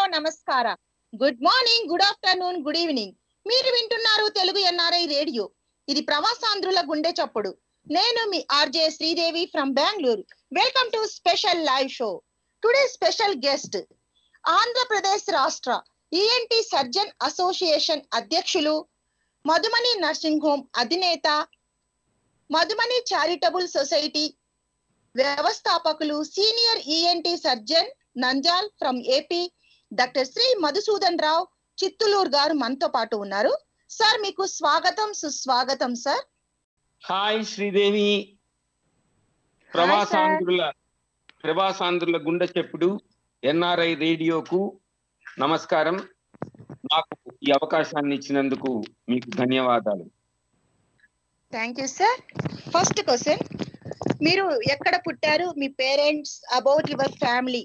నమస్కార good morning good afternoon good evening మీరు వింటున్నారు తెలుగు ఎన్ఆర్ఐ రేడియో ఇది ప్రవాసాంధ్రుల గుండె చప్పుడు నేను మీ RJ Sridevi from Bengaluru welcome to special live show today special guest Andhra Pradesh రాష్ట్ర ఈఎన్టీ సర్జన్ అసోసియేషన్ అధ్యక్షులు మధుమణి నర్సింగ్ హోమ్ అధినేత మధుమణి చారిటబుల్ సొసైటీ వ్యవస్థాపకులు senior ENT surgeon Nanjal from AP doctor Shri Madhusudan Rao Chittuluru garu మనతో పాటు ఉన్నారు సార్ మీకు స్వాగతం సుస్వాగతం సార్ హాయ్ శ్రీదేవి ప్రవాసాంధ్రుల ప్రవాసాంధ్రుల గుండె చెప్పుడు ఎన్ఆర్ఐ రేడియోకు నమస్కారం నాకు ఈ అవకాశాన్ని ఇచ్చినందుకు మీకు ధన్యవాదాలు thank you sir first question మీరు ఎక్కడ పుట్టారు మీ పేరెంట్స్ అబౌట్ యువర్ ఫ్యామిలీ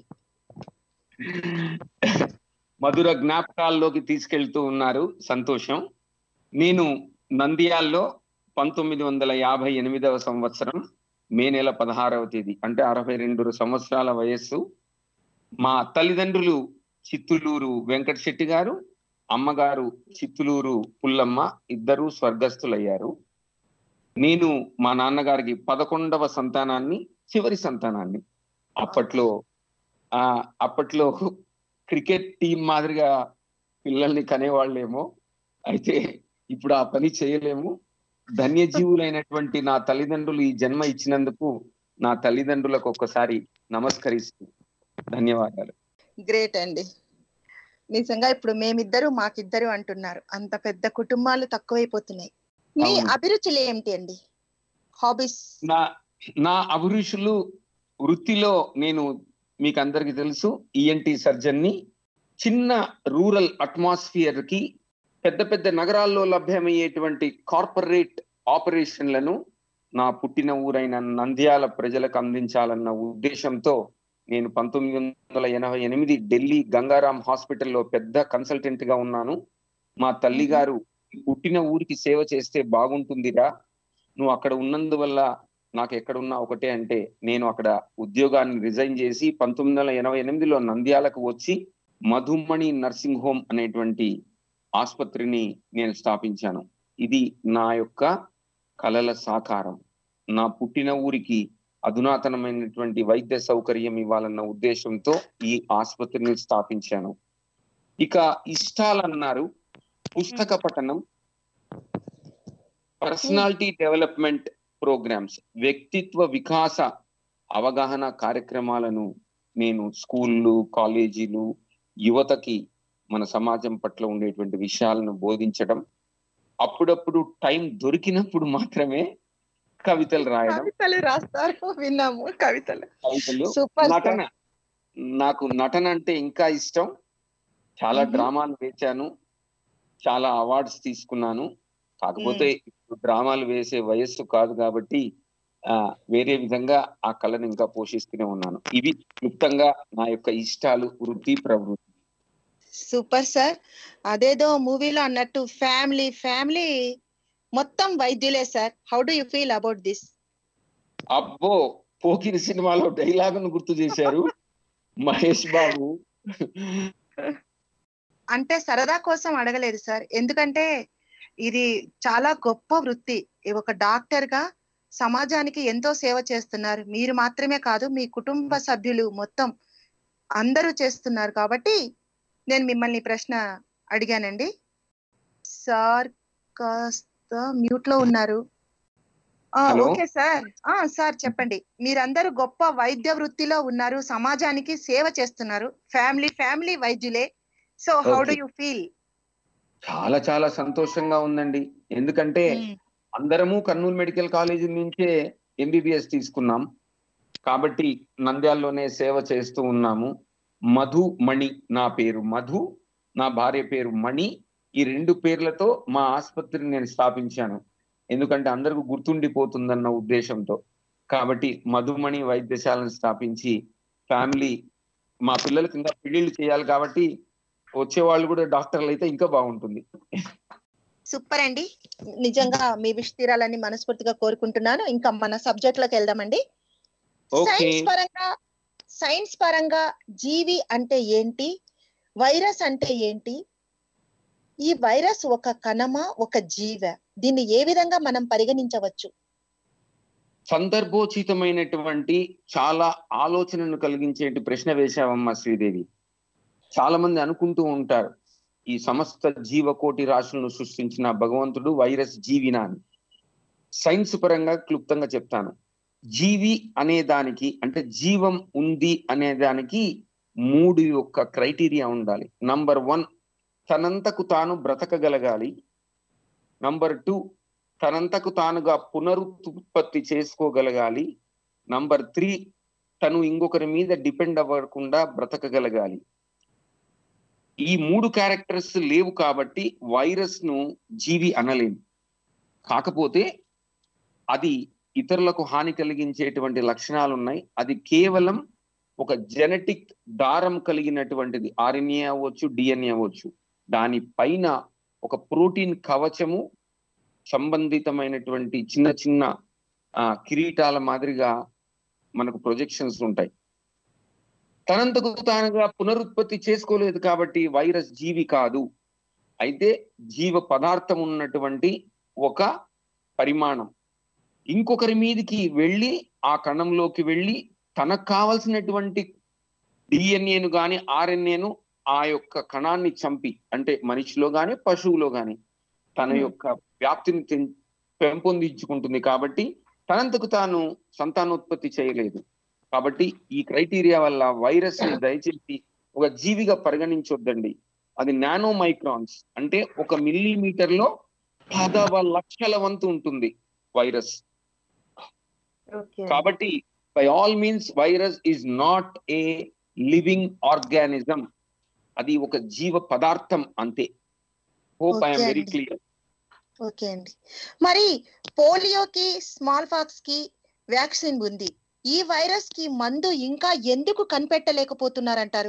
మధుర జ్ఞాపకాల్లోకి తీసుకెళ్తూ ఉన్నారు సంతోషం నేను నంద్యాల్లో పంతొమ్మిది వందల యాభై ఎనిమిదవ సంవత్సరం మే నెల పదహారవ తేదీ అంటే అరవై రెండు సంవత్సరాల వయస్సు మా తల్లిదండ్రులు చిత్తులూరు వెంకట శెట్టి గారు అమ్మగారు చిత్తులూరు పుల్లమ్మ ఇద్దరు స్వర్గస్థులయ్యారు నేను మా నాన్నగారికి పదకొండవ సంతానాన్ని చివరి సంతానాన్ని అప్పట్లో ఆ అప్పట్లో క్రికెట్ టీం మాదిరిగా పిల్లల్ని కనేవాళ్ళేమో అయితే ఇప్పుడు ఆ పని చేయలేము ధన్యజీవులైనటువంటి నా తల్లిదండ్రులు ఈ జన్మ ఇచ్చినందుకు నా తల్లిదండ్రులకు ఒక్కసారి నమస్కరిస్తూ ధన్యవాదాలు గ్రేట్ అండి నిజంగా ఇప్పుడు మేమిద్దరు మాకిద్దరు అంటున్నారు అంత పెద్ద కుటుంబాలు తక్కువైపోతున్నాయి మీ అవును. అభిరుచులు ఏమిటి అండి హాబీస్ నా నా అభిరుచులు వృత్తిలో నేను మీకు అందరికి తెలుసు ఈఎన్టీ సర్జన్ని చిన్న రూరల్ అట్మాస్ఫియర్ కి పెద్ద పెద్ద నగరాల్లో లభ్యమయ్యేటువంటి కార్పొరేట్ ఆపరేషన్లను నా పుట్టిన ఊరైన నంద్యాల ప్రజలకు అందించాలన్న ఉద్దేశంతో నేను పంతొమ్మిది వందల ఎనభై ఎనిమిది ఢిల్లీ గంగారాం హాస్పిటల్లో పెద్ద కన్సల్టెంట్ గా ఉన్నాను మా తల్లి గారు పుట్టిన ఊరికి సేవ చేస్తే బాగుంటుందిరా నువ్వు అక్కడ ఉన్నందువల్ల నాకు ఎక్కడున్నా ఒకటే అంటే నేను అక్కడ ఉద్యోగాన్ని రిజైన్ చేసి పంతొమ్మిది వందల ఎనభై ఎనిమిదిలో నంద్యాలకు వచ్చి మధుమణి నర్సింగ్ హోమ్ అనేటువంటి ఆసుపత్రిని నేను స్థాపించాను ఇది నా యొక్క కలల సాకారం నా పుట్టిన ఊరికి అధునాతనమైనటువంటి వైద్య సౌకర్యం ఇవ్వాలన్న ఉద్దేశంతో ఈ ఆసుపత్రిని స్థాపించాను ఇక ఇష్టాలన్నారు పుస్తక పఠనం పర్సనాలిటీ డెవలప్మెంట్ ప్రోగ్రామ్స్ వ్యక్తిత్వ వికాస అవగాహన కార్యక్రమాలను నేను స్కూళ్ళు కాలేజీలు యువతకి మన సమాజం పట్ల ఉండేటువంటి విషయాలను బోధించడం అప్పుడప్పుడు టైం దొరికినప్పుడు మాత్రమే కవితలు రాయడం కవితలు రాస్తారు విన్నాము కవితలు కవితలు సూపర్ నటన నాకు నటన అంటే ఇంకా ఇష్టం చాలా మ్మ్. డ్రామాలు వేశాను చాలా అవార్డ్స్ తీసుకున్నాను కాకపోతే ఇప్పుడు డ్రామాలు వేసే వయస్సు కాదు కాబట్టి ఆ వేరే విధంగా ఆ కళను ఇంకా పోషిస్తూనే ఉన్నాను ఇవి క్లుప్తంగా నా యొక్క ఇష్టాలు వృత్తి ప్రవృత్తి సూపర్ సార్ అదేదో మూవీలో అన్నట్టు ఫ్యామిలీ ఫ్యామిలీ మొత్తం వైద్యులే sir how do you feel about this అబ్బో పోకిరి సినిమాలో డైలాగును గుర్తు చేశారు మహేష్ బాబు అంటే సరదా కోసం అడగలేదు సార్ ఎందుకంటే ఇది చాలా గొప్ప వృత్తి ఈ ఒక డాక్టర్ గా సమాజానికి ఎంతో సేవ చేస్తున్నారు మీరు మాత్రమే కాదు మీ కుటుంబ సభ్యులు మొత్తం అందరూ చేస్తున్నారు కాబట్టి నేను మిమ్మల్ని ఈ ప్రశ్న అడిగానండి సార్ కాస్త మ్యూట్ లో ఉన్నారు ఆ, హలో. ఓకే సార్ ఆ సార్ చెప్పండి మీరందరూ గొప్ప వైద్య వృత్తిలో ఉన్నారు సమాజానికి సేవ చేస్తున్నారు ఫ్యామిలీ ఫ్యామిలీ వైద్యులే so how do Okay. You feel చాలా చాలా సంతోషంగా ఉందండి ఎందుకంటే అందరము కర్నూలు మెడికల్ కాలేజీ నుంచే ఎంబీబీఎస్ తీసుకున్నాం కాబట్టి నంద్యాలలోనే సేవ చేస్తూ ఉన్నాము మధు మణి నా పేరు మధు నా భార్య పేరు మణి ఈ రెండు పేర్లతో మా ఆసుపత్రిని నేను స్థాపించాను ఎందుకంటే అందరికి గుర్తుండిపోతుందన్న ఉద్దేశంతో కాబట్టి మధుమణి వైద్యశాలను స్థాపించి ఫ్యామిలీ మా పిల్లలకి ఇంకా పెళ్లిళ్ళు చేయాలి కాబట్టి వచ్చే వాళ్ళు కూడా డాక్టర్లు అయితే ఇంకా బాగుంటుంది సూపర్ అండి నిజంగా మీ విష్ తీరాలని మనస్ఫూర్తిగా కోరుకుంటున్నాను ఇంకా మన సబ్జెక్ట్ లోకి వెళ్దామండి ఓకే సైన్స్ పరంగా సైన్స్ పరంగా జీవి అంటే ఏంటి వైరస్ అంటే ఏంటి ఈ వైరస్ ఒక కణమా ఒక జీవ దీన్ని ఏ విధంగా మనం పరిగణించవచ్చు సందర్భోచితమైనటువంటి చాలా ఆలోచనను కలిగించే ప్రశ్న వేశావమ్మా శ్రీదేవి చాలా మంది అనుకుంటూ ఉంటారు ఈ సమస్త జీవకోటి రాశులను సృష్టించిన భగవంతుడు వైరస్ జీవినా అని సైన్స్ పరంగా క్లుప్తంగా చెప్తాను జీవి అనే దానికి అంటే జీవం ఉంది అనే దానికి మూడు యొక్క క్రైటీరియా ఉండాలి నంబర్ వన్ తనంతకు తాను బ్రతకగలగాలి నంబర్ టూ తనంతకు తానుగా పునరుత్పత్తి చేసుకోగలగాలి నంబర్ త్రీ తను ఇంకొకరి మీద డిపెండ్ అవ్వకుండా బ్రతకగలగాలి ఈ మూడు క్యారెక్టర్స్ లేవు కాబట్టి వైరస్ ను జీవి అనలేము కాకపోతే అది ఇతరులకు హాని కలిగించేటువంటి లక్షణాలు ఉన్నాయి అది కేవలం ఒక జెనెటిక్ దారం కలిగినటువంటిది ఆర్ఎన్ఏ అవ్వచ్చు డిఎన్ఏ అవ్వచ్చు దాని పైన ఒక ప్రోటీన్ కవచము సంబంధితమైనటువంటి చిన్న చిన్న ఆ కిరీటాల మాదిరిగా మనకు ప్రొజెక్షన్స్ ఉంటాయి తనంతకు తానుగా పునరుత్పత్తి చేసుకోలేదు కాబట్టి వైరస్ జీవి కాదు అయితే జీవ పదార్థం ఉన్నటువంటి ఒక పరిమాణం ఇంకొకరి మీదికి వెళ్ళి ఆ కణంలోకి వెళ్ళి తనకు కావలసినటువంటి డిఎన్ఏను గాని ఆర్ఎన్ఏను ఆ యొక్క కణాన్ని చంపి అంటే మనిషిలో గాని పశువులో గాని తన యొక్క వ్యాప్తిని తెం- పెంపొందించుకుంటుంది కాబట్టి తనంతకు తాను సంతానోత్పత్తి చేయలేదు కాబట్టి ఈ క్రైటీరియా వల్ల వైరస్ ని దయచేసి ఒక జీవిగా పరిగణించొద్దండి అది నానో మైక్రాన్స్ అంటే ఒక మిల్లీమీటర్ లో పదవ లక్షల వంతు ఉంటుంది వైరస్ కాబట్టి by all means virus is not a living organism అది ఒక జీవ పదార్థం అంతే హోప్ ఐఎమ్ Okay వెరీ అండి. క్లియర్ ఓకే అండి మరి పోలియోకి స్మాల్ పాక్స్ కి వ్యాక్సిన్ ఉంది ఈ వైరస్ కి మందు ఇంకా ఎందుకు కనిపెట్టలేకపోతున్నారంటారు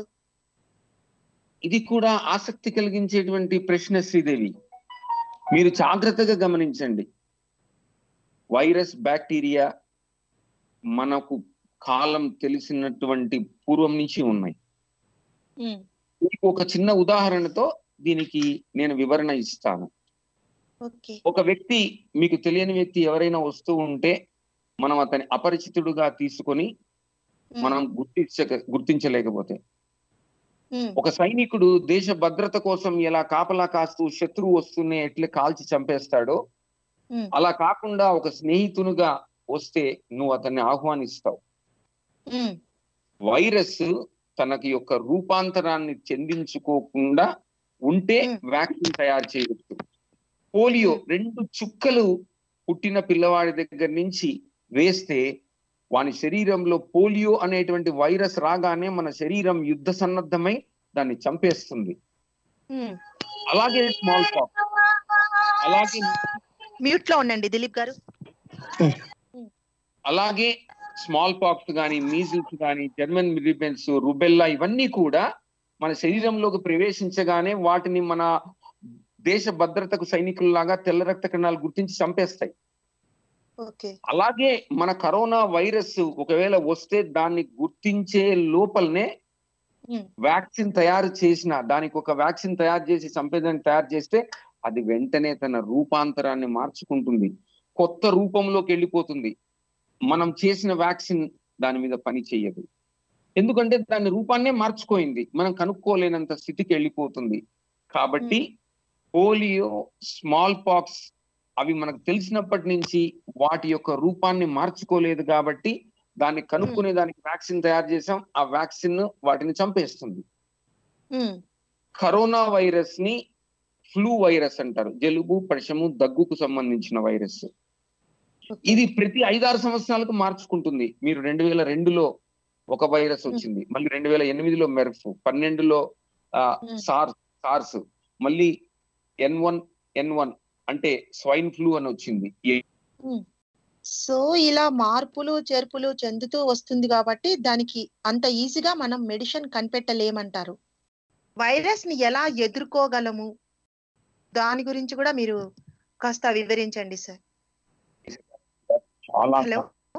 ఇది కూడా ఆసక్తి కలిగించేటువంటి ప్రశ్న శ్రీదేవి మీరు జాగ్రత్తగా గమనించండి వైరస్ బ్యాక్టీరియా మనకు కాలం తెలిసినటువంటి పూర్వం నుంచి ఉన్నాయి ఉమ్, మీకు ఒక చిన్న ఉదాహరణతో దీనికి నేను వివరణ ఇస్తాను ఓకే ఒక వ్యక్తి మీకు తెలియని వ్యక్తి ఎవరైనా వస్తూ ఉంటే మనం అతని అపరిచితుడుగా తీసుకొని ఉమ్, మనం గుర్తించక గుర్తించలేకపోతే ఉమ్, ఒక సైనికుడు దేశ భద్రత కోసం ఎలా కాపలా కాస్తూ శత్రువు వస్తూనే ఎట్లా కాల్చి చంపేస్తాడో ఉమ్, అలా కాకుండా ఒక స్నేహితునిగా వస్తే నువ్వు అతన్ని ఆహ్వానిస్తావు ఉమ్, వైరస్ తనకి యొక్క రూపాంతరాన్ని చెందించుకోకుండా ఉంటే Hmm. వ్యాక్సిన్ తయారు చేయవచ్చు పోలియో రెండు చుక్కలు పుట్టిన పిల్లవాడి దగ్గర నుంచి వేస్తే వాని శరీరంలో పోలియో అనేటువంటి వైరస్ రాగానే మన శరీరం యుద్ధ సన్నద్ధమై దాన్ని చంపేస్తుంది ఉమ్. అలాగే స్మాల్ పాక్స్ అలాగే మ్యూట్ లో ఉండండి దిలీప్ గారు అలాగే స్మాల్ పాక్స్ కానీ మీజిల్స్ కానీ జర్మన్ మిలిపెన్స్ రుబెల్లా ఇవన్నీ కూడా మన శరీరంలోకి ప్రవేశించగానే వాటిని మన దేశ భద్రతకు సైనికుల్లాగా తెల్ల రక్త కణాలు గుర్తించి చంపేస్తాయి ఓకే అలాగే మన కరోనా వైరస్ ఒకవేళ వస్తే దాన్ని గుర్తించే లోపలనే ఉమ్, వ్యాక్సిన్ తయారు చేసిన దానికి ఒక వ్యాక్సిన్ తయారు చేసి చంపేదాన్ని తయారు చేస్తే అది వెంటనే తన రూపాంతరాన్ని మార్చుకుంటుంది కొత్త రూపంలోకి వెళ్ళిపోతుంది మనం చేసిన వ్యాక్సిన్ దాని మీద పని చేయదు ఎందుకంటే దాని రూపాన్నే మార్చుకోయింది మనం కనుక్కోలేనంత స్థితికి వెళ్ళిపోతుంది కాబట్టి పోలియో స్మాల్ పాక్స్ అవి మనకు తెలిసినప్పటి నుంచి వాటి యొక్క రూపాన్ని మార్చుకోలేదు కాబట్టి దాన్ని కనుక్కునే దానికి వ్యాక్సిన్ తయారు చేసాం ఆ వ్యాక్సిన్ వాటిని చంపేస్తుంది ఉమ్, కరోనా వైరస్ ని ఫ్లూ వైరస్ అంటారు జలుబు పడిశము దగ్గుకు సంబంధించిన వైరస్ ఓకే. ఇది ప్రతి ఐదారు సంవత్సరాలకు మార్చుకుంటుంది మీరు రెండు వేల రెండులో ఒక వైరస్ వచ్చింది మళ్ళీ రెండు వేల ఎనిమిదిలో మెర్ఫ్ పన్నెండులో Hmm. సార్స్ సార్స్ మళ్ళీ ఎన్ వన్ ఎన్ వన్ అంటే స్వైన్ ఫ్లూ అని వచ్చింది ఏ- సో ఇలా మార్పులు చేర్పులు చెందుతూ వస్తుంది కాబట్టి దానికి అంత ఈజీగా మనం మెడిసిన్ కనిపెట్టలేమంటారు వైరస్ ని ఎలా ఎదుర్కోగలము దాని గురించి కూడా మీరు కాస్త వివరించండి సార్ చాలా హలో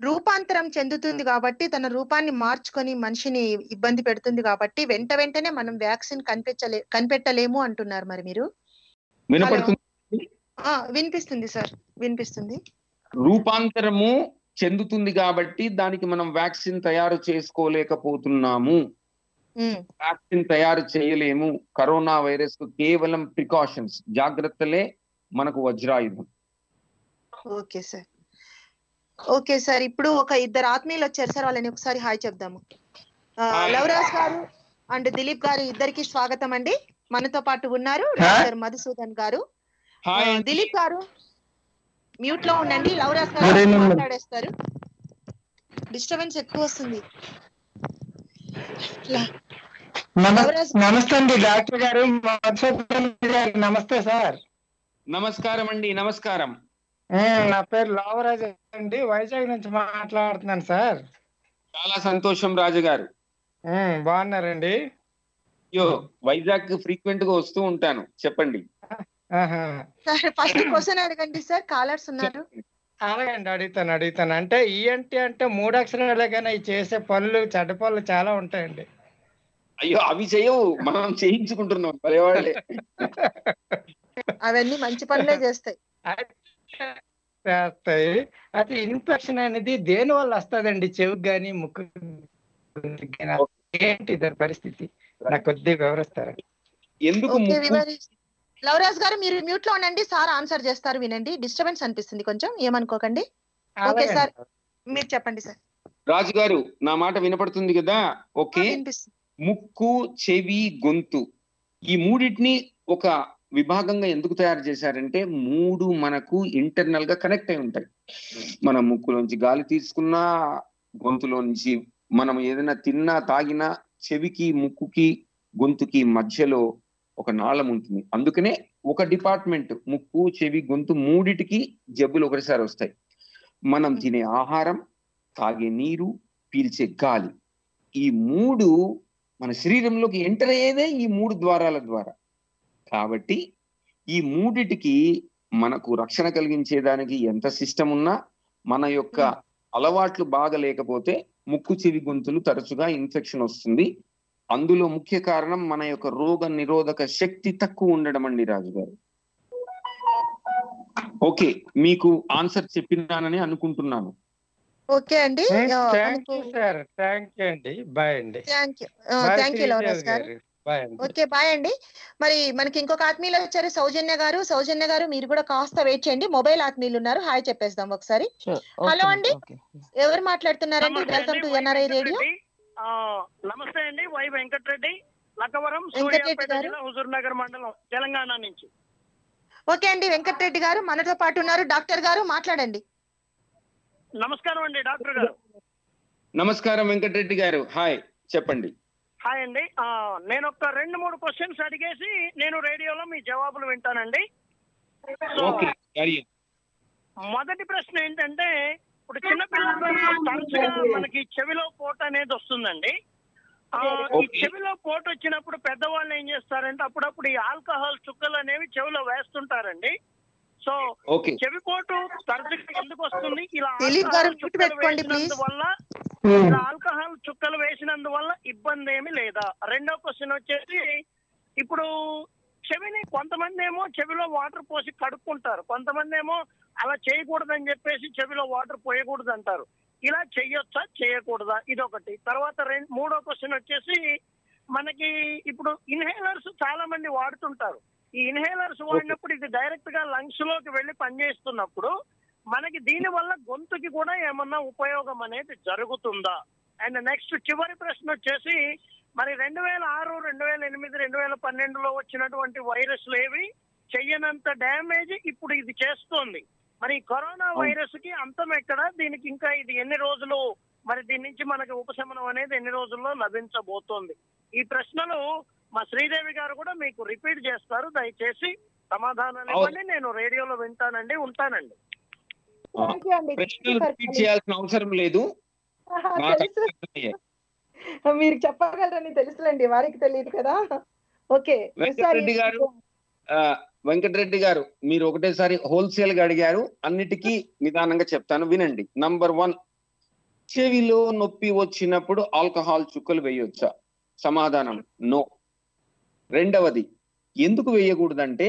రూపాంతరం చెందుతుంది కాబట్టి తన రూపాన్ని మార్చుకొని మనిషిని ఇబ్బంది పెడుతుంది కాబట్టి వెంట వెంటనే మనం వ్యాక్సిన్ కనిపించలే కనిపెట్టలేము అంటున్నారు మరి మీరు వినపడుతుంది ఆ వినిపిస్తుంది సార్ వినిపిస్తుంది రూపాంతరము చెందుతుంది కాబట్టి దానికి మనం వ్యాక్సిన్ తయారు చేసుకోలేకపోతున్నాము ఉమ్, వ్యాక్సిన్ తయారు చేయలేము కరోనా వైరస్ కు కేవలం ప్రికాషన్స్ జాగ్రత్తలే మనకు వజ్రాయుధం ఓకే సార్ ఓకే సార్ ఇప్పుడు ఒక ఇద్దరు ఆత్మీయులు వచ్చారు సార్ వాళ్ళని ఒకసారి హాయ్ చెప్దాము ఆ, హాయ్. లవరాజ్ గారు అండ్ దిలీప్ గారు ఇద్దరికి స్వాగతం అండి మనతో పాటు ఉన్నారు డాక్టర్ మధుసూదన్ గారు ఆ, హాయ్ దిలీప్ గారు మ్యూట్ లో ఉండండి లవరాజ్ Good గారు evening, madam. మాట్లాడేస్తారు డిస్టర్బెన్స్ ఎక్కువ వస్తుంది లా- నమ- ఎవరు- నమస్తే అండి డాక్టర్ గారు మధుసూదన్ గారు నమస్తే సార్ నమస్కారం అండి నమస్కారం ఉమ్, నా పేరు లావరాజ్ అండి వైజాగ్ నుంచి మాట్లాడుతున్నాను సార్ చాలా సంతోషం రాజు గారు ఉమ్, బాగున్నారండి అయ్యో వైజాగ్ ఫ్రీక్వెంట్ గా వస్తూ ఉంటాను చెప్పండి ఆహా. సార్ ఫస్ట్ క్వశ్చన్ అడగండి సార్ కాలర్స్ ఉన్నారు అలాగండి అడుగుతాను అడుగుతాను అంటే ఈఎన్టీ అంటే మూడు అక్షరాలే కానీ ఈ చేసే పనులు చెడ్డ పనులు చాలా ఉంటాయండి అయ్యో అవి చేయవు మనం చేయించుకుంటున్నాం పదేవాళ్ళే అవన్నీ మంచి పనులే చేస్తాయి చేస్తాయి అయితే ఇన్ఫెక్షన్ అనేది దేని వల్ల వస్తుందండి చెవికి కానీ ముక్కు గానీ? ఏంటి దాని పరిస్థితి నాకు కొద్దిగా వివరిస్తారా ఎందుకు ఓకే ముక్కు వివరి లవరాజ్ గారు మీరు మ్యూట్ లో ఉండండి సార్ ఆన్సర్ చేస్తారు వినండి డిస్టర్బెన్స్ అనిపిస్తుంది కొంచెం ఏమనుకోకండి ఓకే అలాగే సార్ మీరు చెప్పండి సార్ రాజు గారు నా మాట వినపడుతుంది కదా ఓకే వినిపిస్తుంది ముక్కు చెవి గొంతు ఈ మూడింటిని ఒక విభాగంగా ఎందుకు తయారు చేశారంటే మూడు మనకు ఇంటర్నల్ గా కనెక్ట్ అయి ఉంటాయి మన ముక్కులోంచి గాలి తీసుకున్నా గొంతులోంచి మనం ఏదైనా తిన్నా తాగినా చెవికి ముక్కుకి గొంతుకి మధ్యలో ఒక నాళం ఉంటుంది అందుకనే ఒక డిపార్ట్మెంట్ ముక్కు చెవి గొంతు మూడిటికి జబ్బులు ఒకటిసారి వస్తాయి మనం తినే ఆహారం తాగే నీరు పీల్చే గాలి ఈ మూడు మన శరీరంలోకి ఎంటర్ అయ్యేదే ఈ మూడు ద్వారాల ద్వారా కాబట్టి ఈ మూడిటికి మనకు రక్షణ కలిగించేదానికి ఎంత సిస్టమ్ ఉన్నా మన యొక్క అలవాట్లు బాగా లేకపోతే ముక్కు చెవి గొంతులు తరచుగా ఇన్ఫెక్షన్ వస్తుంది అందులో ముఖ్య కారణం మన యొక్క రోగ నిరోధక శక్తి తక్కువ ఉండడం అండి రాజు గారు ఓకే మీకు ఆన్సర్ చెప్పినానని అనుకుంటున్నాను ఓకే అండి thank you sir thank you అండి బాయ్ అండి thank you bye thank you Lavaraj గారు బాయ్ అండి ఓకే బాయ్ అండి మరి మనకి ఇంకొక ఆత్మీయులు వచ్చారు సౌజన్య గారు సౌజన్య గారు మీరు కూడా కాస్త వెయిట్ చేయండి మొబైల్ ఆత్మీయులు ఉన్నారు హాయ్ చెప్పేద్దాం ఒకసారి హలో అండి ఎవరు మాట్లాడుతున్నారండి నమస్తే వెల్కమ్ అండి, to Y NRI radio Venkatareddy. ఆ, నమస్తే అండి వై వెంకటరెడ్డి లక్కవరం వెంకటరెడ్డి సూర్యాపేట గారు. జిల్లా హుజూర్ నగర్ మండలం తెలంగాణ నుంచి ఓకే అండి వెంకటరెడ్డి గారు మనతో పాటు ఉన్నారు డాక్టర్ గారు మాట్లాడండి నమస్కారం అండి డాక్టర్ గారు నమస్కారం వెంకటరెడ్డి గారు హాయ్ చెప్పండి హాయ్ అండి ఆ, నేను ఒక రెండు మూడు క్వశ్చన్స్ అడిగేసి నేను రేడియోలో మీ జవాబులు వింటానండి సో, ఓకే carry on. మొదటి ప్రశ్న ఏంటంటే ఇప్పుడు చిన్నపిల్లలకు తరచుగా మనకి చెవిలో పోట అనేది వస్తుందండి ఆ, ఈ Okay. చెవిలో పోటు వచ్చినప్పుడు పెద్దవాళ్ళు ఏం చేస్తారంటే అప్పుడప్పుడు ఈ ఆల్కహాల్ చుక్కలు అనేవి చెవిలో వేస్తుంటారండి సో ఓకే చెవిపోటు తరచుగా ఎందుకు వస్తుంది ఇలా దిలీప్ గారు ఆల్కహాల్ mute చుక్కలు పెట్టుకోండి, please. వేసినందువల్ల ఇలా ఆల్కహాల్ చుక్కలు వేసినందువల్ల ఇబ్బంది ఏమి లేదా రెండో క్వశ్చన్ వచ్చేసి ఇప్పుడు చెవిని కొంతమంది ఏమో చెవిలో వాటర్ పోసి కడుక్కుంటారు కొంతమంది ఏమో అలా చేయకూడదని చెప్పేసి చెవిలో వాటర్ పోయకూడదు అంటారు ఇలా చెయ్యొచ్చా చేయకూడదా ఇదొకటి తర్వాత రెండు మూడో క్వశ్చన్ వచ్చేసి మనకి ఇప్పుడు ఇన్హేలర్స్ చాలా మంది వాడుతుంటారు ఈ ఇన్హేలర్స్ వాడినప్పుడు ఇది డైరెక్ట్ గా లంగ్స్ లోకి వెళ్ళి పనిచేస్తున్నప్పుడు మనకి దీని వల్ల గొంతుకి కూడా ఏమన్నా ఉపయోగం అనేది జరుగుతుందా అండ్ నెక్స్ట్ చివరి ప్రశ్న వచ్చేసి మరి రెండు వేల ఆరు రెండు వేల ఎనిమిది రెండు వేల పన్నెండులో వచ్చినటువంటి వైరస్లు ఏవి చెయ్యనంత డ్యామేజ్ ఇప్పుడు ఇది చేస్తోంది మరి ఈ కరోనా అవును. వైరస్ కి అంతం ఎక్కడ దీనికి ఇంకా ఇది ఎన్ని రోజులు మరి దీని నుంచి మనకి ఉపశమనం అనేది ఎన్ని రోజుల్లో లభించబోతోంది ఈ ప్రశ్నలు మా శ్రీదేవి గారు కూడా మీకు రిపీట్ చేస్తారు దయచేసి సమాధానాలు అవును. ఇవ్వండి నేను రేడియోలో వింటానండి ఉంటానండి ఆ, ప్రశ్నలు రిపీట్ చేయాల్సిన అవసరం లేదు నాకు తెలుసు అర్థమయ్యాయి. మీరు చెప్పగలరని తెలుసులేండి వారికి తెలియదు కదా ఓకే వెంకటరెడ్డి గారు ఆ, వెంకటరెడ్డి గారు మీరు ఒకటేసారి హోల్సేల్ గా అడిగారు అన్నిటికీ నిదానంగా చెప్తాను వినండి నంబర్ వన్ చెవిలో నొప్పి వచ్చినప్పుడు ఆల్కహాల్ చుక్కలు వేయొచ్చా సమాధానం నో రెండవది ఎందుకు వేయకూడదంటే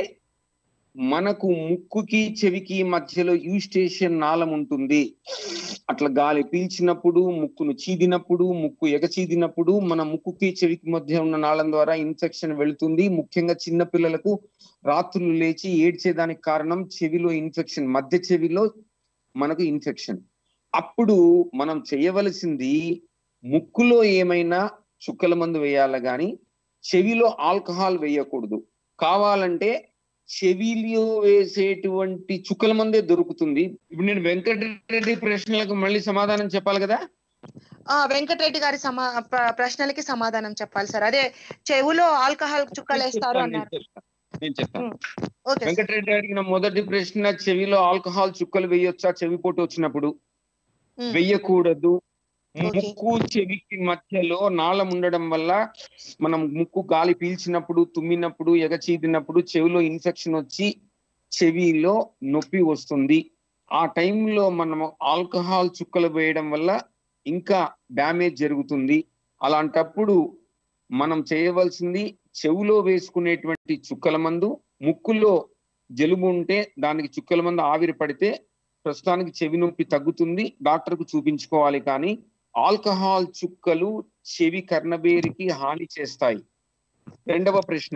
మనకు ముక్కుకి చెవికి మధ్యలో యూస్టేషన్ నాళం ఉంటుంది అట్లా గాలి పీల్చినప్పుడు ముక్కును చీదినప్పుడు ముక్కు ఎగచీదినప్పుడు మన ముక్కుకి చెవికి మధ్య ఉన్న నాళం ద్వారా ఇన్ఫెక్షన్ వెళుతుంది ముఖ్యంగా చిన్న పిల్లలకు రాత్రులు లేచి ఏడ్చేదానికి కారణం చెవిలో ఇన్ఫెక్షన్ మధ్య చెవిలో మనకు ఇన్ఫెక్షన్ అప్పుడు మనం చేయవలసింది ముక్కులో ఏమైనా చుక్కల మందు వేయాలి కానీ చెవిలో ఆల్కహాల్ వేయకూడదు కావాలంటే చెవిలో వేసేటువంటి చుక్కల మందే దొరుకుతుంది ఇప్పుడు నేను వెంకటరెడ్డి ప్రశ్నలకు మళ్ళీ సమాధానం చెప్పాలి కదా ఆ వెంకటరెడ్డి గారి సమా ప్ర- ప్రశ్నలకి సమాధానం చెప్పాలి సార్ అదే చెవులో ఆల్కహాల్ చుక్కలు వేస్తారు నేను అన్నారు చెప్తాను. నేను చెప్తాను ఓకే సార్. వెంకటరెడ్డి అడిగిన మొదటి ప్రశ్న చెవిలో ఆల్కహాల్ చుక్కలు వేయొచ్చా చెవిపోటు వచ్చినప్పుడు ఉమ్, వెయ్యకూడదు Okay. ముక్కు చెవికి మధ్యలో నాళం ఉండడం వల్ల మనం ముక్కు గాలి పీల్చినప్పుడు తుమ్మినప్పుడు ఎగచీదినప్పుడు చెవిలో ఇన్ఫెక్షన్ వచ్చి చెవిలో నొప్పి వస్తుంది ఆ టైంలో మనము ఆల్కహాల్ చుక్కలు వేయడం వల్ల ఇంకా డ్యామేజ్ జరుగుతుంది అలాంటప్పుడు మనం చేయవలసింది చెవులో వేసుకునేటువంటి చుక్కల మందు ముక్కులో జలుబు ఉంటే దానికి చుక్కల మందు ఆవిరి పడితే ప్రస్తుతానికి చెవి నొప్పి తగ్గుతుంది డాక్టర్ కు చూపించుకోవాలి కానీ ఆల్కహాల్ చుక్కలు చెవి కర్ణబేరికి హాని చేస్తాయి రెండవ ప్రశ్న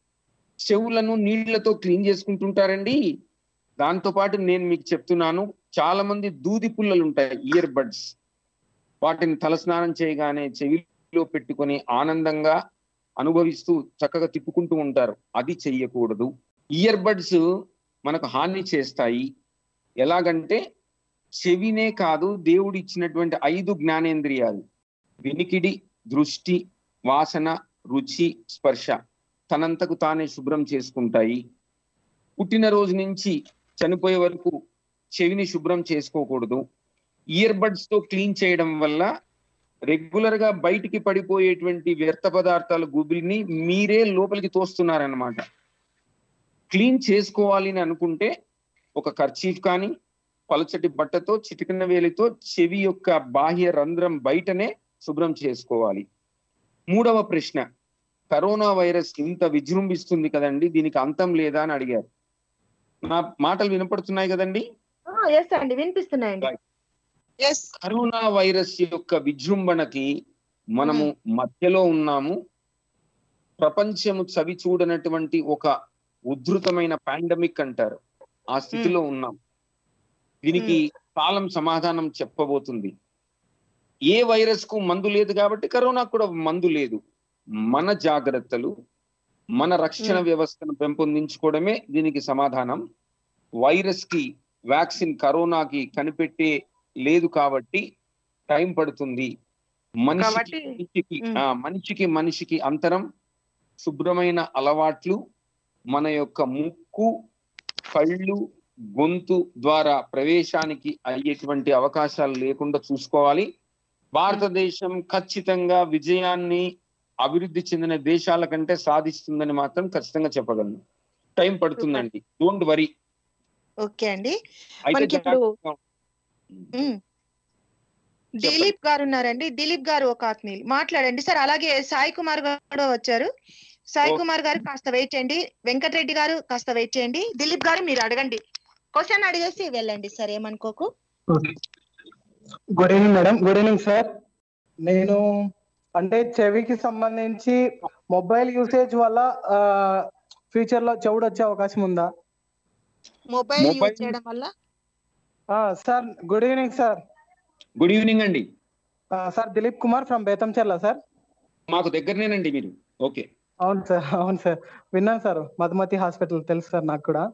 చెవులను నీళ్లతో క్లీన్ చేసుకుంటుంటారండి దాంతో పాటు నేను మీకు చెప్తున్నాను చాలా మంది దూది పుల్లలు ఉంటాయి ఇయర్ బడ్స్ వాటిని తలస్నానం చేయగానే చెవిలో పెట్టుకొని ఆనందంగా అనుభవిస్తూ చక్కగా తిప్పుకుంటూ ఉంటారు అది చెయ్యకూడదు ఇయర్ బడ్స్ మనకు హాని చేస్తాయి ఎలాగంటే చెవినే కాదు దేవుడు ఇచ్చినటువంటి ఐదు జ్ఞానేంద్రియాలు వినికిడి దృష్టి వాసన రుచి స్పర్శ తనంతకు తానే శుభ్రం చేసుకుంటాయి పుట్టినరోజు నుంచి చనిపోయే వరకు చెవిని శుభ్రం చేసుకోకూడదు ఇయర్ బడ్స్ తో క్లీన్ చేయడం వల్ల రెగ్యులర్ గా బయటికి పడిపోయేటువంటి వ్యర్థ పదార్థాల గుబిల్ని మీరే లోపలికి తోస్తున్నారన్నమాట క్లీన్ చేసుకోవాలి అని అనుకుంటే ఒక కర్చీఫ్ కానీ పలచటి బట్టతో చిటికిన వేలితో చెవి యొక్క బాహ్య రంధ్రం బయటనే శుభ్రం చేసుకోవాలి మూడవ ప్రశ్న కరోనా వైరస్ ఇంత విజృంభిస్తుంది కదండి దీనికి అంతం లేదా అని అడిగారు నా మాటలు వినపడుతున్నాయి కదండి ఎస్ అండి వినిపిస్తున్నాయండి Right. ఎస్ కరోనా వైరస్ యొక్క విజృంభణకి మనము మధ్యలో ఉన్నాము ప్రపంచము చవి చూడనటువంటి ఒక ఉద్ధృతమైన పాండమిక్ అంటారు ఆ స్థితిలో ఉన్నాం దీనికి కాలం సమాధానం చెప్పబోతుంది ఏ వైరస్ కు మందు లేదు కాబట్టి కరోనా కూడా మందు లేదు మన జాగ్రత్తలు మన రక్షణ Hmm. వ్యవస్థను పెంపొందించుకోవడమే దీనికి సమాధానం వైరస్ కి వ్యాక్సిన్ కరోనాకి కనిపెట్టే లేదు కాబట్టి టైం పడుతుంది మనిషికి కాబట్టి- మనిషికి Hmm. ఆ, మనిషికి మనిషికి అంతరం శుభ్రమైన అలవాట్లు మన యొక్క ముక్కు కళ్ళు గొంతు ద్వారా ప్రవేశానికి అయ్యేటువంటి అవకాశాలు లేకుండా చూసుకోవాలి భారతదేశం ఖచ్చితంగా విజయాన్ని అభివృద్ధి చెందిన దేశాల కంటే సాధిస్తుందని మాత్రం ఖచ్చితంగా చెప్పగలను టైం పడుతుందండి డోంట్ వరీ ఓకే అండి అయితే మనకి ఇప్పుడు- జాగ్రత్తగా- ఉమ్. దిలీప్ గారు ఉన్నారండి దిలీప్ గారు ఒక ఆత్మీయులు మాట్లాడండి సార్ అలాగే సాయి కుమార్ గారు కూడా వచ్చారు సాయి ఓకే. కుమార్ గారు కాస్త వెయిట్ చేయండి వెంకటరెడ్డి గారు కాస్త వెయిట్ చేయండి దిలీప్ గారు మీరు అడగండి క్వశ్చన్ అడిగేసి వెళ్ళండి సార్ ఏమనుకోకు good evening madam good evening sir నేను అంటే చెవికి సంబంధించి మొబైల్ యూసేజ్ వల్ల ఫ్యూచర్ లో చెవుడు వచ్చే అవకాశం ఉందా మొబైల్ యూజ్ Mobile- చేయడం వల్ల ఆ, sir good evening sir good evening అండి ఆ, sir Dilip Kumar from Betamcherla sir మాకు దగ్గరనేనండి మీరు ఓకే అవును సార్ అవును సార్ విన్నాను సార్ మధుమతి హాస్పిటల్ తెలుసు సార్ నాకు కూడా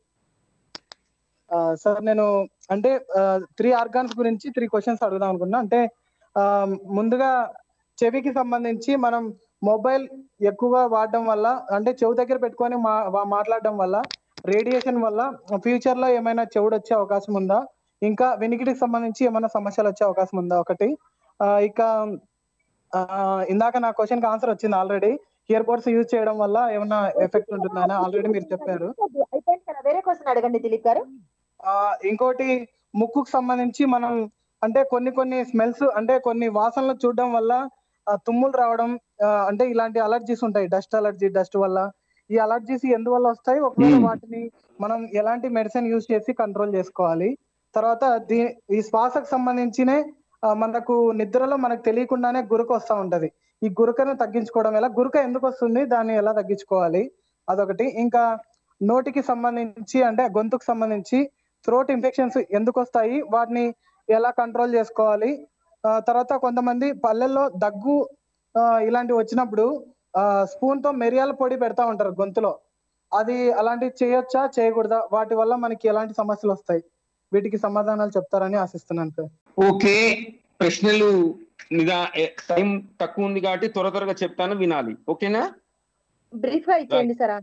ఆ, సార్ నేను అంటే త్రీ ఆర్గాన్స్ గురించి త్రీ క్వశ్చన్స్ అడుగుదాం అనుకున్నా అంటే ఆ, ముందుగా చెవికి సంబంధించి మనం మొబైల్ ఎక్కువగా వాడడం వల్ల అంటే చెవు దగ్గర పెట్టుకొని మా వా- మాట్లాడడం వల్ల రేడియేషన్ వల్ల ఫ్యూచర్ లో ఏమైనా చెవుడు వచ్చే అవకాశం ఉందా ఇంకా వినికిడికి సంబంధించి ఏమైనా సమస్యలు వచ్చే అవకాశం ఉందా ఒకటి ఆ, ఇక ఆ, ఇందాక నా క్వశ్చన్ కి ఆన్సర్ వచ్చింది ఆల్రెడీ ఇయర్ బడ్స్ యూజ్ చేయడం వల్ల ఏమైనా ఎఫెక్ట్ ఉంటుందని ఆల్రెడీ మీరు చెప్పారు అయిపోయింది కదా వేరే క్వశ్చన్ అడగండి దిలీప్ గారు ఆ, ఇంకోటి ముక్కుకు సంబంధించి మనం అంటే కొన్ని కొన్ని స్మెల్స్ అంటే కొన్ని వాసనలు చూడడం వల్ల ఆ, తుమ్ములు రావడం ఆ, అంటే ఇలాంటి అలర్జీస్ ఉంటాయి డస్ట్ అలర్జీ డస్ట్ వల్ల ఈ అలర్జీస్ ఎందువల్ల వస్తాయి ఒకవేళ Hmm. వాటిని మనం ఎలాంటి మెడిసిన్ యూజ్ చేసి కంట్రోల్ చేసుకోవాలి తర్వాత దీ ఈ శ్వాసకు సంబంధించినే ఆ, మనకు నిద్రలో మనకు తెలియకుండానే గురక వస్తూ ఉంటది ఈ గురకను తగ్గించుకోవడం ఎలా గురక ఎందుకు వస్తుంది దాన్ని ఎలా తగ్గించుకోవాలి అదొకటి ఇంకా నోటికి సంబంధించి అంటే గొంతుకు సంబంధించి థ్రోట్ ఇన్ఫెక్షన్స్ ఎందుకు వస్తాయి వాటిని ఎలా కంట్రోల్ చేసుకోవాలి ఆ, తర్వాత కొంతమంది పల్లెల్లో దగ్గు ఆ, ఇలాంటివి వచ్చినప్పుడు స్పూన్ తో మిరియాల పొడి పెడతా ఉంటారు గొంతులో అది అలాంటివి చేయొచ్చా చేయకూడదా వాటి వల్ల మనకి ఎలాంటి సమస్యలు వస్తాయి వీటికి సమాధానాలు చెప్తారని ఆశిస్తున్నాను సార్ ఓకే ప్రశ్నలు నిదా టైం తక్కువ ఉంది కాబట్టి త్వర త్వరగా చెప్తాను వినాలి ఓకేనా బ్రీఫ్ గా ఇచ్చేయండి sir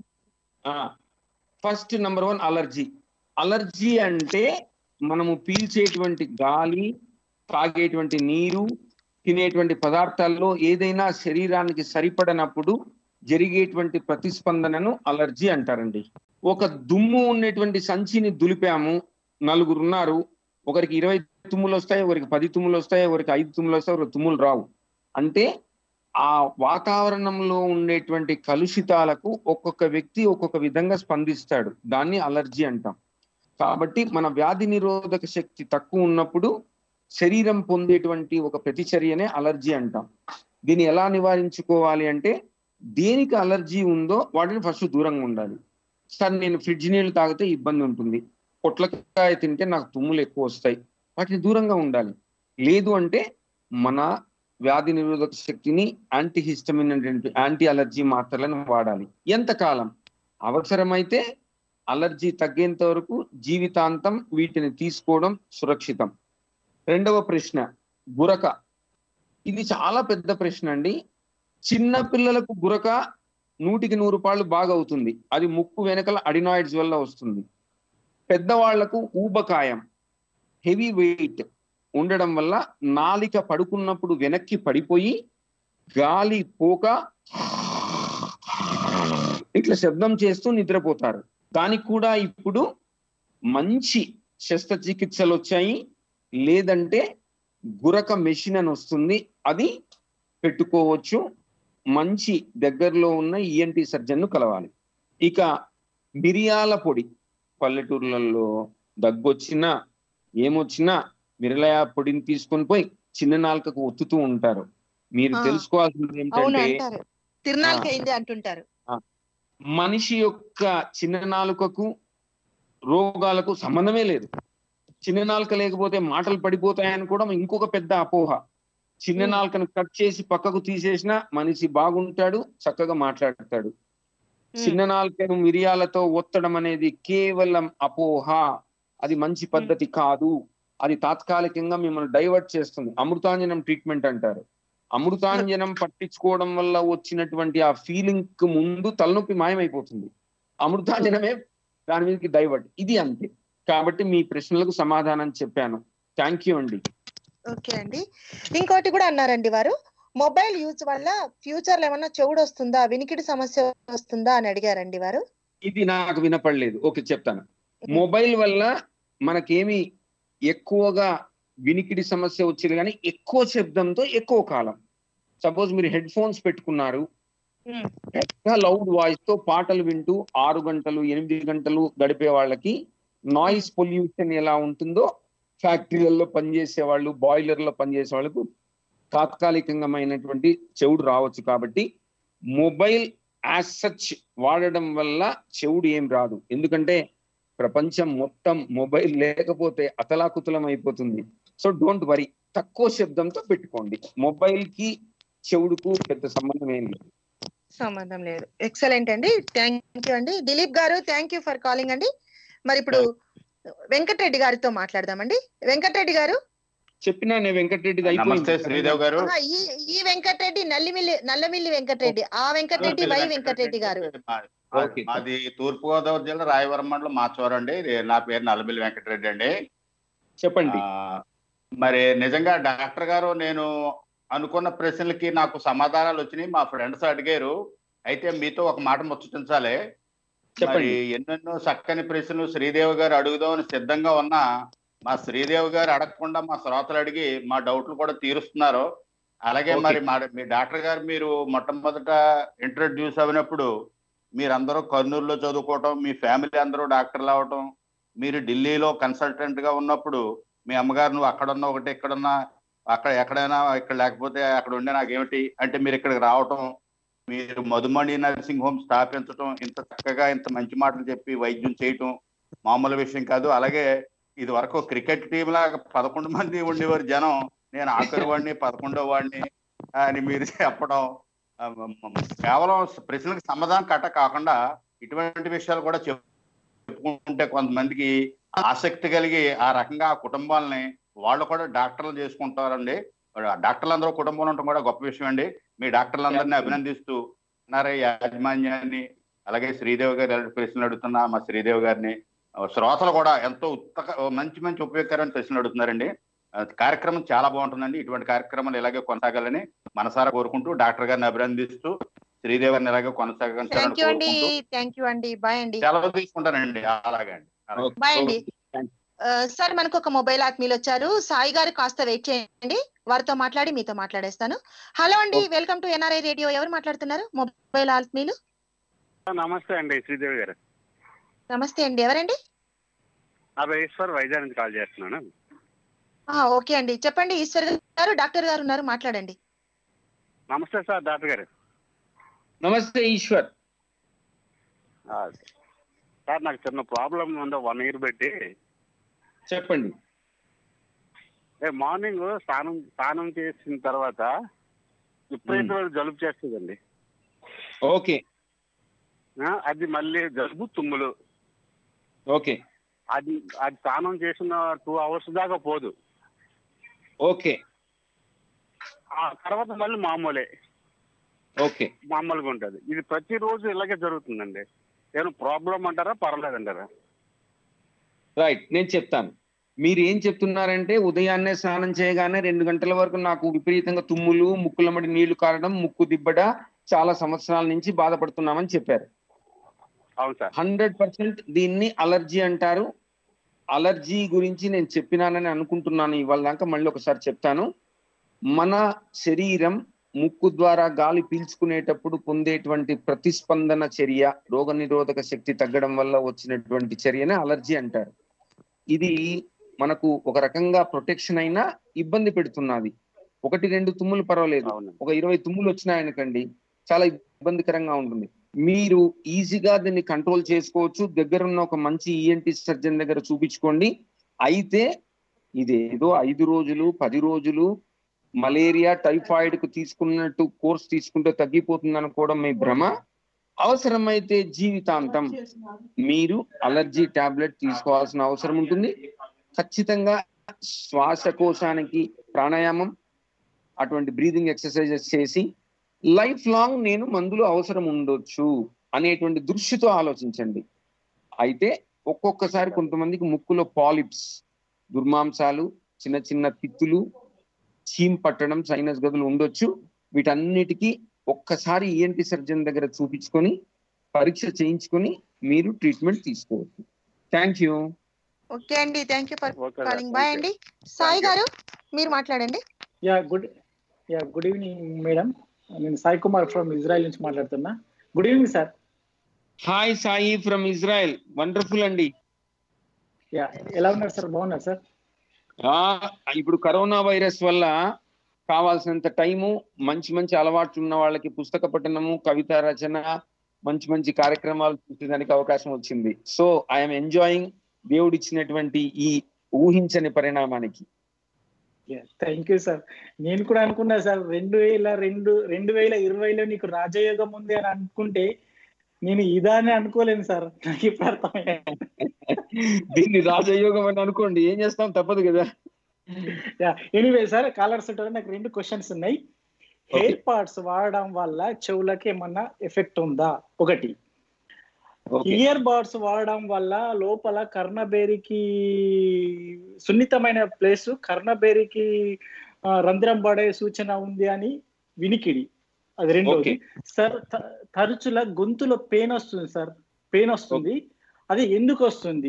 first number one allergy allergy అంటే మనము పీల్చేటువంటి గాలి తాగేటువంటి నీరు తినేటువంటి పదార్థాల్లో ఏదైనా శరీరానికి సరిపడనప్పుడు జరిగేటువంటి ప్రతిస్పందనను అలర్జీ అంటారండి ఒక దుమ్ము ఉన్నటువంటి సంచిని దులిపాము నలుగురు ఉన్నారు ఒకరికి ఇరవై తుమ్ములు వస్తాయి ఒకరికి పది తుమ్ములు వస్తాయి ఒకరికి ఐదు తుమ్ములు వస్తాయి ఒకరికి తుమ్ములు రావు అంటే ఆ వాతావరణంలో ఉండేటువంటి కలుషితాలకు ఒక్కొక్క వ్యక్తి ఒక్కొక్క విధంగా స్పందిస్తాడు దాన్ని అలర్జీ అంటాం కాబట్టి మన వ్యాధి నిరోధక శక్తి తక్కువ ఉన్నప్పుడు శరీరం పొందేటువంటి ఒక ప్రతిచర్యనే అలర్జీ అంటాం దీన్ని ఎలా నివారించుకోవాలి అంటే దేనికి అలర్జీ ఉందో వాటిని ఫస్ట్ దూరంగా ఉండాలి సార్ నేను ఫ్రిడ్జ్ నీళ్ళు తాగితే ఇబ్బంది ఉంటుంది పొట్లకాయ తింటే నాకు తుమ్ములు ఎక్కువ వస్తాయి వాటిని దూరంగా ఉండాలి లేదు అంటే మన వ్యాధి నిరోధక శక్తిని యాంటీ హిస్టమిన్ అనేటువంటి యాంటీ అలర్జీ మాత్రలను వాడాలి ఎంతకాలం అవసరమైతే అలర్జీ తగ్గేంత వరకు జీవితాంతం వీటిని తీసుకోవడం సురక్షితం రెండవ ప్రశ్న గురక ఇది చాలా పెద్ద ప్రశ్న అండి చిన్న పిల్లలకు గురక నూటికి నూరు రూపాయలు బాగా అవుతుంది అది ముక్కు వెనకల అడినాయిడ్స్ వల్ల వస్తుంది పెద్దవాళ్లకు ఊబకాయం హెవీ వెయిట్ ఉండడం వల్ల నాలిక పడుకున్నప్పుడు వెనక్కి పడిపోయి గాలి పోక ఇట్లా శబ్దం చేస్తూ నిద్రపోతారు దానికి కూడా ఇప్పుడు మంచి శస్త్రచికిత్సలు వచ్చాయి లేదంటే గురక మెషిన్ అని వస్తుంది అది పెట్టుకోవచ్చు మంచి దగ్గరలో ఉన్న ఈఎన్టీ సర్జన్ ను కలవాలి ఇక మిరియాల పొడి పల్లెటూర్లలో దగ్గొచ్చినా ఏమొచ్చినా మిరలయ పొడిని తీసుకొని పోయి చిన్న నాలుకకు ఒత్తుతూ ఉంటారు మీరు ఆ. తెలుసుకోవాల్సింది అవును ఏంటంటే అంటారు తిరునాళ్ళకి అయింది అంటుంటారు మనిషి యొక్క చిన్న నాలుకకు రోగాలకు సంబంధమే లేదు చిన్న నాలుక లేకపోతే మాటలు పడిపోతాయని కూడా ఇంకొక పెద్ద అపోహ చిన్న Hmm. నాలుకను కట్ చేసి పక్కకు తీసేసినా మనిషి బాగుంటాడు చక్కగా మాట్లాడతాడు చిన్న నాలుకను మిరియాలతో ఒత్తడం అనేది కేవలం అపోహ అది మంచి పద్ధతి కాదు అది తాత్కాలికంగా మిమ్మల్ని డైవర్ట్ చేస్తుంది అమృతాంజనం ట్రీట్మెంట్ అంటారు అమృతాంజనం పట్టించుకోవడం వల్ల వచ్చినటువంటి ఆ ఫీలింగ్ కు ముందు తలనొప్పి మాయమైపోతుంది అమృతాంజనమే దాని మీదకి డైవర్ట్ ఇది అంతే కాబట్టి మీ ప్రశ్నలకు సమాధానం చెప్పాను థ్యాంక్ యూ అండి ఓకే అండి ఇంకోటి కూడా అన్నారండి వారు మొబైల్ యూజ్ వల్ల ఫ్యూచర్ లో ఏమన్నా చెవుడు వస్తుందా వినికిడి సమస్య వస్తుందా అని అడిగారండి వారు ఇది నాకు వినపడలేదు ఓకే చెప్తాను మొబైల్ వల్ల మనకేమి ఎక్కువగా వినికిడి సమస్య వచ్చేది కానీ ఎక్కువ శబ్దంతో ఎక్కువ కాలం సపోజ్ మీరు హెడ్ ఫోన్స్ పెట్టుకున్నారు Hmm. పెద్ద లౌడ్ వాయిస్ తో పాటలు వింటూ ఆరు గంటలు ఎనిమిది గంటలు గడిపే వాళ్ళకి నాయిస్ పొల్యూషన్ ఎలా ఉంటుందో ఫ్యాక్టరీలలో పనిచేసే వాళ్ళు బాయిలర్లో పనిచేసే వాళ్ళకు తాత్కాలికమైనటువంటి చెవుడు రావచ్చు కాబట్టి మొబైల్ యాజ్ సచ్ వాడడం వల్ల చెవుడు ఏం రాదు ఎందుకంటే ప్రపంచం మొత్తం మొబైల్ లేకపోతే అతలాకుతలం అయిపోతుంది సో డోంట్ వరీ తక్కువ శబ్దంతో పెట్టుకోండి మొబైల్ కి చెవుడుకు పెద్ద సంబంధం ఏం లేదు సంబంధం లేదు ఎక్సలెంట్ అండి థ్యాంక్ యూ అండి దిలీప్ గారు థ్యాంక్ యూ ఫర్ కాలింగ్ అండి మరి ఇప్పుడు వెంకటరెడ్డి గారితో మాట్లాడదామండి వెంకటరెడ్డి గారు చెప్పినా నేను వెంకటరెడ్డిది నమస్తే అయిపోయింది శ్రీదేవ్ గారు ఆహా, ఈ ఈ వెంకటరెడ్డి నల్లిమిల్లి నల్లమిల్లి వెంకటరెడ్డి ఆ వెంకటరెడ్డి వై వెంకటరెడ్డి గారు మా- ఓకే. మాది తూర్పు గోదావరి జిల్లా రాయవరం మండలం మాచవరం అండి ఇది నా పేరు నల్లబిల్లి వెంకటరెడ్డి అండి చెప్పండి ఆ, మరి నిజంగా డాక్టర్ గారు నేను అనుకున్న ప్రశ్నలకి నాకు సమాధానాలు వచ్చినాయి మా ఫ్రెండ్స్ అడిగారు అయితే మీతో ఒక మాట ముచ్చటించాలి మరి చెప్పండి ఎన్నెన్నో చక్కని ప్రశ్నలు శ్రీదేవి గారు అడుగుదామని సిద్ధంగా ఉన్నా మా శ్రీదేవి గారు అడగకుండా మా శ్రోతలు అడిగి మా డౌట్లు కూడా తీరుస్తున్నారు అలాగే Okay. మరి మా మీ డాక్టర్ గారు మీరు మొట్టమొదట ఇంట్రడ్యూస్ అయినప్పుడు మీరందరూ కర్నూలులో చదువుకోవటం మీ ఫ్యామిలీ అందరూ డాక్టర్లు అవటం మీరు ఢిల్లీలో కన్సల్టెంట్ గా ఉన్నప్పుడు మీ అమ్మగారు నువ్వు అక్కడున్నా ఒకటి ఇక్కడున్నా అక్కడ ఎక్కడైనా ఇక్కడ లేకపోతే అక్కడ ఉండే నాకేమిటి అంటే మీరు ఇక్కడికి రావటం మీరు మధుమణి నర్సింగ్ హోమ్ స్థాపించటం ఇంత చక్కగా ఇంత మంచి మాటలు చెప్పి వైద్యం చేయటం మామూలు విషయం కాదు అలాగే ఇది వరకు క్రికెట్ టీం లాగా పదకొండు మంది ఉండేవారు జనం నేను ఆఖరి వాడిని పదకొండో వాడిని అని మీరు చెప్పడం ఆ, మ- మ- కేవలం ప్రశ్నలకు సమాధానం కట్ట కాకుండా ఇటువంటి విషయాలు కూడా చెప్- చెప్పుకుంటే కొంతమందికి ఆసక్తి కలిగి ఆ రకంగా ఆ కుటుంబాలని వాళ్ళు కూడా డాక్టర్లు చేసుకుంటారండి డాక్టర్లు అందరూ కుటుంబంలో ఉండటం కూడా గొప్ప విషయం అండి మీ డాక్టర్లందరినీ అభినందిస్తూ ఉన్నారే యాజమాన్యాన్ని అలాగే శ్రీదేవి గారు ఎలాంటి ప్రశ్నలు అడుగుతున్నా మా శ్రీదేవి గారిని ఆ, శ్రోతలు కూడా ఎంతో ఉత్తక మంచి మంచి ఉపయోగకరమైన ప్రశ్నలు అడుగుతున్నారండి ఆ, కార్యక్రమం చాలా బాగుంటుందండి ఇటువంటి కార్యక్రమాలు ఇలాగే కొనసాగాలని మనసారా కోరుకుంటూ డాక్టర్ గారిని అభినందిస్తూ శ్రీదేవి గారిని ఇలాగే కొనసాగించాలని థ్యాంక్ యూ అండి కోరుకుంటూ థ్యాంక్ యూ అండి బాయ్ అండి సెలవు తీసుకుంటానండి అలాగే అండి అలాగే. బాయ్ అండి ఆ, సార్ మనకు ఒక మొబైల్ ఆత్మీయులు వచ్చారు సాయి గారు కాస్త వెయిట్ చేయండి వారితో మాట్లాడి మీతో మాట్లాడేస్తాను హలో అండి వెల్కమ్ టు ఎన్ఆర్ఐ రేడియో ఎవరు మాట్లాడుతున్నారు మొబైల్ ఆత్మీయులు నమస్తే అండి శ్రీదేవి గారు నమస్తే అండి ఎవరండి నా పేరు ఈశ్వర్ వైజాగ్ నుంచి కాల్ చేస్తున్నాను ఆ, ఓకే అండి చెప్పండి ఈశ్వర్ గారు డాక్టర్ గారు ఉన్నారు మాట్లాడండి నమస్తే సార్ డాక్టర్ గారు నమస్తే ఈశ్వర్ ఆ, సార్ నాకు చిన్న ప్రాబ్లం ఉంది వన్ ఇయర్ పెట్టి చెప్పండి ఏ మార్నింగ్ స్నానం స్నానం చేసిన తర్వాత విపరీతమైన జలుబు చేస్తుందండి ఓకే ఆ, అది మళ్ళీ జలుబు తుమ్ములు ఓకే అది అది స్నానం చేసిన టూ అవర్స్ దాకా పోదు ఓకే ఆ తర్వాత మళ్ళీ మామూలే ఓకే మామూలుగా ఉంటుంది ఇది ప్రతిరోజు ఇలాగే జరుగుతుందండి నేను ప్రాబ్లం అంటారా పర్లేదంటారా రైట్ నేను చెప్తాను మీరు ఏం చెప్తున్నారంటే ఉదయాన్నే స్నానం చేయగానే రెండు గంటల వరకు నాకు విపరీతంగా తుమ్ములు ముక్కులమడి నీళ్లు కారడం ముక్కు దిబ్బడ చాలా సంవత్సరాల నుంచి బాధపడుతున్నామని చెప్పారు అవును సార్ హండ్రెడ్ పర్సెంట్ దీన్ని అలర్జీ అంటారు అలర్జీ గురించి నేను చెప్పినానని అనుకుంటున్నాను ఇవాళ దాకా మళ్ళీ ఒకసారి చెప్తాను మన శరీరం ముక్కు ద్వారా గాలి పీల్చుకునేటప్పుడు పొందేటువంటి ప్రతిస్పందన చర్య రోగ నిరోధక శక్తి తగ్గడం వల్ల వచ్చినటువంటి చర్యనే అలర్జీ అంటారు ఇది మనకు ఒక రకంగా ప్రొటెక్షన్ అయినా ఇబ్బంది పెడుతున్నది ఒకటి రెండు తుమ్ములు పర్వాలేదు అవునండి ఒక ఇరవై తుమ్ములు వచ్చినాయనుకండి చాలా ఇబ్బందికరంగా ఉంటుంది మీరు ఈజీగా దీన్ని కంట్రోల్ చేసుకోవచ్చు దగ్గరున్న ఒక మంచి ఈఎన్టీ సర్జన్ దగ్గర చూపించుకోండి అయితే ఇదేదో ఐదు రోజులు పది రోజులు మలేరియా టైఫాయిడ్ కు తీసుకున్నట్టు కోర్స్ తీసుకుంటే తగ్గిపోతుంది అనుకోవడం మీ భ్రమ అవసరమైతే జీవితాంతం మీరు అలర్జీ టాబ్లెట్ తీసుకోవాల్సిన అవసరం ఉంటుంది ఖచ్చితంగా శ్వాసకోశానికి ప్రాణాయామం అటువంటి బ్రీదింగ్ ఎక్సర్సైజెస్ చేసి లైఫ్ లాంగ్ నేను మందులు అవసరం ఉండొచ్చు అనేటువంటి దృష్టితో ఆలోచించండి అయితే ఒక్కొక్కసారి కొంతమందికి ముక్కులో పాలిప్స్ దుర్మాంసాలు చిన్న చిన్న పిత్తులు చీమ్ పట్టడం సైనస్ గదులు ఉండొచ్చు వీటన్నిటికీ ఒక్కసారి ఈఎన్టీ సర్జన్ దగ్గర చూపించుకొని పరీక్ష చేయించుకొని మీరు ట్రీట్మెంట్ తీసుకోవచ్చు థ్యాంక్ యూ ఓకే అండి thank you for okay calling bye అండి సాయి గారు మీరు మాట్లాడండి yeah good yeah good evening madam నేను సాయి కుమార్ ఫ్రమ్ ఇజ్రాయెల్ నుంచి మాట్లాడుతున్నా good evening sir hi Sai from Israel wonderful అండి యా ఎలా ఉన్నారు సార్ బాగున్నారు సార్ ఆ ఇప్పుడు కరోనా వైరస్ వల్ల కావాల్సినంత టైము మంచి మంచి అలవాట్లు ఉన్న వాళ్ళకి పుస్తక పఠనము కవిత రచన మంచి మంచి కార్యక్రమాలు చూసేదానికి అవకాశం వచ్చింది సో ఐఎమ్ ఎంజాయింగ్ దేవుడు ఇచ్చినటువంటి ఈ ఊహించని పరిణామానికి థ్యాంక్ యూ సార్ నేను కూడా అనుకున్నా సార్ రెండు వేల రెండు రెండు వేల ఇరవైలో నీకు రాజయోగం ఉంది అని అనుకుంటే నేను ఇదా అని అనుకోలేను సార్ నాకు ఇప్పుడు అర్థమయ్యాను దీన్ని రాజయోగం అని అనుకోండి ఏం చేస్తాం తప్పదు కదా ఎనీవే సార్ కాలర్స్ ఉంటారు నాకు రెండు క్వశ్చన్స్ ఉన్నాయి హెయిర్ పార్ట్స్ వాడడం వల్ల చెవులకి ఏమన్నా ఎఫెక్ట్ ఉందా ఒకటి ఓకే ఇయర్ బడ్స్ వాడడం వల్ల లోపల కర్ణబేరికి సున్నితమైన ప్లేస్ కర్ణబేరికి ఆ, రంధ్రం పడే సూచన ఉంది అని వినికిడి అది రెండోది ఓకే సార్ త- తరచులా గొంతులో పెయిన్ వస్తుంది సార్ పెయిన్ వస్తుంది అది ఎందుకు వస్తుంది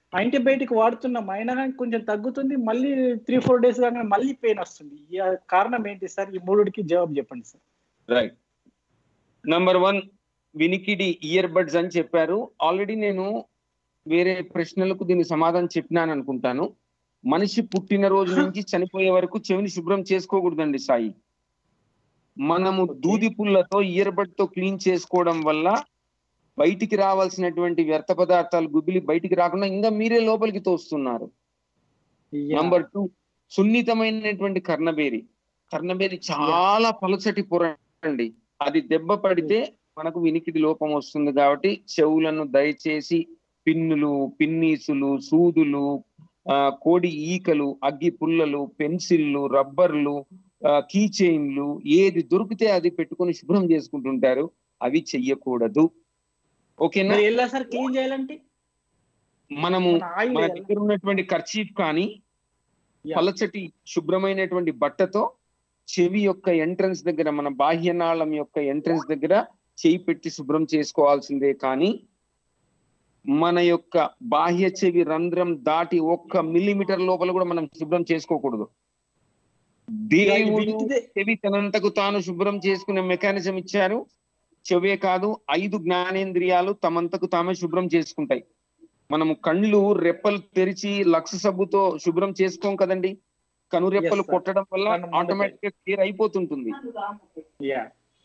యాంటీబయాటిక్ వాడుతున్నాం అయినా కానీ కొంచెం తగ్గుతుంది మళ్ళీ త్రీ ఫోర్ డేస్ కాగానే మళ్ళీ పెయిన్ వస్తుంది ఈ కారణం ఏంటి సార్ ఈ మూడుకి జవాబు చెప్పండి సార్ రైట్ నంబర్ వన్ వినికిడి ఇయర్ బడ్స్ అని చెప్పారు ఆల్రెడీ నేను వేరే ప్రశ్నలకు దీని సమాధానం చెప్పినాను అనుకుంటాను మనిషి పుట్టిన రోజు నుంచి చనిపోయే వరకు చెవిని శుభ్రం చేసుకోకూడదండి సాయి మనము దూది పుల్లతో ఇయర్ బడ్ తో క్లీన్ చేసుకోవడం వల్ల బయటికి రావాల్సినటువంటి వ్యర్థ పదార్థాలు గుబిలి బయటికి రాకుండా ఇంకా మీరే లోపలికి తోస్తున్నారు నంబర్ టూ సున్నితమైనటువంటి కర్ణబేరి కర్ణబేరి చాలా పలుచటి పొర అండి అది దెబ్బ పడితే మనకు వినికిడి లోపం వస్తుంది కాబట్టి చెవులను దయచేసి పిన్నులు పిన్నీసులు సూదులు ఆ, కోడి ఈకలు అగ్గి పుల్లలు పెన్సిళ్ళు రబ్బర్లు కీ చైన్లు ఏది దొరికితే అది పెట్టుకొని శుభ్రం చేసుకుంటుంటారు అవి చెయ్యకూడదు ఓకేనా మరి ఎలా సార్ క్లీన్ చేయాలంటే మనము మన ఆయిల్ మన వేయాలా? దగ్గర ఉన్నటువంటి కర్చీఫ్ కానీ Yeah. పలచటి శుభ్రమైనటువంటి బట్టతో చెవి యొక్క ఎంట్రన్స్ దగ్గర మన బాహ్యనాళం యొక్క ఎంట్రన్స్ దగ్గర చేయి పెట్టి శుభ్రం చేసుకోవాల్సిందే కానీ మన యొక్క బాహ్య చెవి రంధ్రం దాటి ఒక్క మిల్లీమీటర్ లోపల కూడా మనం శుభ్రం చేసుకోకూడదు దేవుడు వింటిదే- చెవి తనంతకు తాను శుభ్రం చేసుకునే మెకానిజం ఇచ్చారు చెవే కాదు ఐదు జ్ఞానేంద్రియాలు తమంతకు తామే శుభ్రం చేసుకుంటాయి మనము కళ్ళు రెప్పలు తెరిచి లక్ష సబ్బుతో శుభ్రం చేసుకోం కదండి కనురెప్పలు Yes, sir. కొట్టడం వల్ల కన్ను మండుతాయి. ఆటోమేటిక్ గా క్లియర్ అయిపోతుంటుంది యా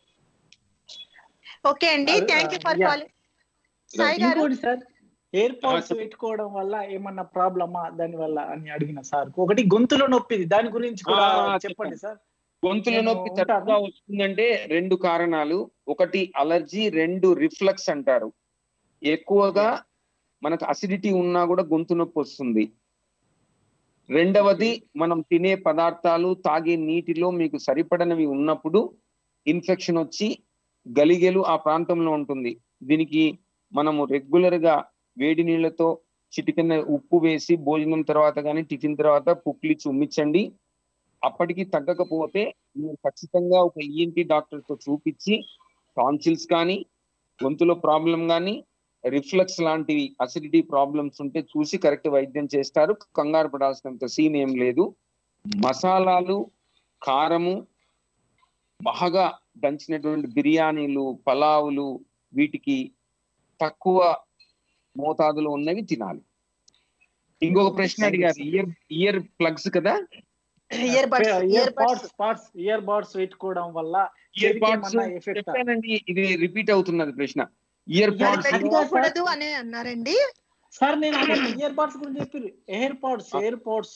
ఓకే అండి అదే, thank you for yeah. Calling Sai గారు ఇంకోటి సార్ ఎయిర్ పాడ్స్ చెప్పండి. పెట్టుకోవడం వల్ల ఏమన్నా ప్రాబ్లమా దాని వల్ల అని అడిగిన సార్ ఒకటి గొంతులో నొప్పిది దాని గురించి కూడా ఆ, చెప్పండి సార్ గొంతుల నేను నొప్పి ఉంటాను. తరచుగా వస్తుందంటే రెండు కారణాలు ఒకటి అలర్జీ రెండు రిఫ్లక్స్ అంటారు ఎక్కువగా మనకు అసిడిటీ ఉన్నా కూడా గొంతు నొప్పి వస్తుంది రెండవది మనం తినే పదార్థాలు తాగే నీటిలో మీకు సరిపడనివి ఉన్నప్పుడు ఇన్ఫెక్షన్ వచ్చి గలిగెలు ఆ ప్రాంతంలో ఉంటుంది దీనికి మనము రెగ్యులర్ గా వేడి నీళ్ళతో చిటికెన ఉప్పు వేసి భోజనం తర్వాత కానీ టిఫిన్ తర్వాత పుక్లిచ్చి ఉమ్మించండి అప్పటికి తగ్గకపోతే మీరు ఖచ్చితంగా ఒక ఈఎన్టీ డాక్టర్ తో చూపించి టాన్సిల్స్ కానీ గొంతులో ప్రాబ్లం కానీ రిఫ్లక్స్ లాంటివి అసిడిటీ ప్రాబ్లమ్స్ ఉంటే చూసి కరెక్ట్ వైద్యం చేస్తారు కంగారు పడాల్సినంత సీన్ ఏం లేదు మసాలాలు కారము బాగా దంచినటువంటి బిర్యానీలు పలావులు వీటికి తక్కువ మోతాదులో ఉన్నవి తినాలి ఇంకొక ప్రశ్న అడిగారు ఇయర్ ఇయర్ ప్లగ్స్ కదా ear buds ear ear buds pods pods ear buds పెట్టుకోవడం వల్ల ఇయర్ చెవికి పాడ్స్ ఏమన్నా ఎఫెక్ట్ చెప్పానండి ఇది రిపీట్ అవుతున్నది ప్రశ్న ఇయర్ అది పాడ్స్ పెట్టుకో- పెట్టుకోకూడదు అని అన్నారండి సార్ నేను ఇయర్ పాడ్స్ గురించి చెప్పారు air pods air pods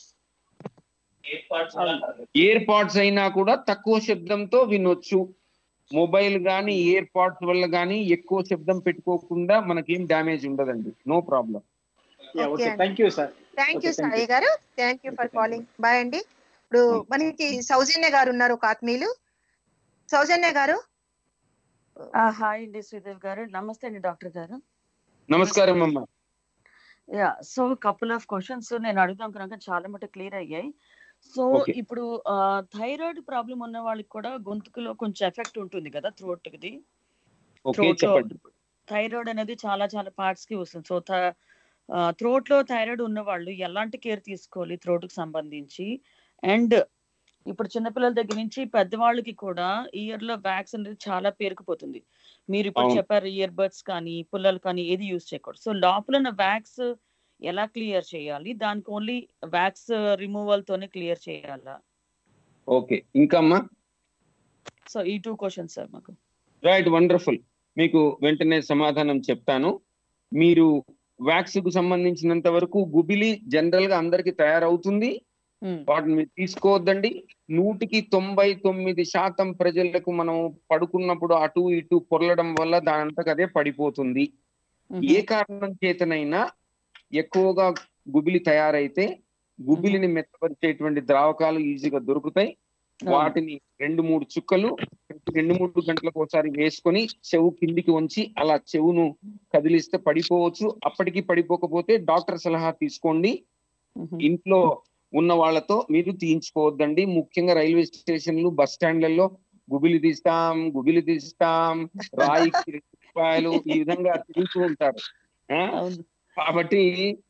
ear pods అయినా కూడా తక్కువ శబ్దంతో వినొచ్చు మొబైల్ గానీ ఇయర్ పాడ్స్ వల్ల గానీ ఎక్కువ శబ్దం పెట్టుకోకుండా మనకేం డ్యామేజ్ ఉండదండి నో ప్రాబ్లం Okay ఓకే అండి. Thank you sir thank you Okay, thank Sai you. గారు thank you for calling bye అండి ఇప్పుడు మనకి సౌజన్య గారు ఉన్నారు ఒక ఆత్మీయులు సౌజన్య గారు హాయ్ అండి శ్రీదేవి గారు నమస్తే అండి డాక్టర్ గారు నమస్కారం అమ్మ yeah so couple of questions నేను అడుగుదాం కనుక చాలా మటు క్లియర్ అయ్యాయి సో Okay. ఇప్పుడు థైరాయిడ్ ప్రాబ్లం ఉన్న వాళ్ళకి కూడా గొంతుకులో కొంచెం ఎఫెక్ట్ ఉంటుంది కదా థ్రోట్ ది ఓకే థ్రోట్ చెప్పండి థైరాయిడ్ అనేది చాలా చాలా పార్ట్స్ కి వస్తుంది సో థ్రోట్ లో థైరాయిడ్ ఉన్న వాళ్ళు ఎలాంటి కేర్ తీసుకోవాలి థ్రోట్ కి సంబంధించి అండ్ ఇప్పుడు చిన్నపిల్లల దగ్గర నుంచి పెద్దవాళ్ళకి కూడా ఇయర్ లో వ్యాక్స్ అనేది చాలా పేరుకుపోతుంది మీరు ఇప్పుడు అవును. చెప్పారు ఇయర్ బడ్స్ కానీ పుల్లలు కానీ ఏది యూజ్ చేయకూడదు సో లోపల ఉన్న వ్యాక్స్ ఎలా క్లియర్ చేయాలి దానికి ఓన్లీ వ్యాక్స్ రిమూవల్ తోనే క్లియర్ చేయాలా ఓకే ఇంకా అమ్మా సో ఈ టూ క్వశ్చన్స్ సార్ మాకు రైట్ వండర్ఫుల్ మీకు వెంటనే సమాధానం చెప్తాను మీరు వ్యాక్స్ కు సంబంధించినంత వరకు గుబిలి జనరల్ గా అందరికి తయారవుతుంది Hmm. వాటిని మీరు తీసుకోవద్దండి నూటికి తొంభై తొమ్మిది శాతం ప్రజలకు మనం పడుకున్నప్పుడు అటు ఇటు పొరలడం వల్ల దానంతకు అదే పడిపోతుంది ఏ కారణం చేతనైనా ఎక్కువగా గుబిలి తయారైతే గుబిలిని మెత్తపరిచేటువంటి ద్రావకాలు ఈజీగా దొరుకుతాయి వాటిని రెండు మూడు చుక్కలు ప్రతి రెండు మూడు గంటలకు ఒకసారి వేసుకొని చెవు కిందికి వంచి అలా చెవును కదిలిస్తే పడిపోవచ్చు అప్పటికి పడిపోకపోతే డాక్టర్ సలహా తీసుకోండి ఇంట్లో ఉన్న వాళ్ళతో మీరు తీయించుకోవద్దండి ముఖ్యంగా రైల్వే స్టేషన్లు బస్ స్టాండ్లలో గుబిలి తీస్తాం గుబిలి తీస్తాం రాయికి రెండు రూపాయలు ఈ విధంగా తిరుగుతూ ఉంటారు ఆ? అవును కాబట్టి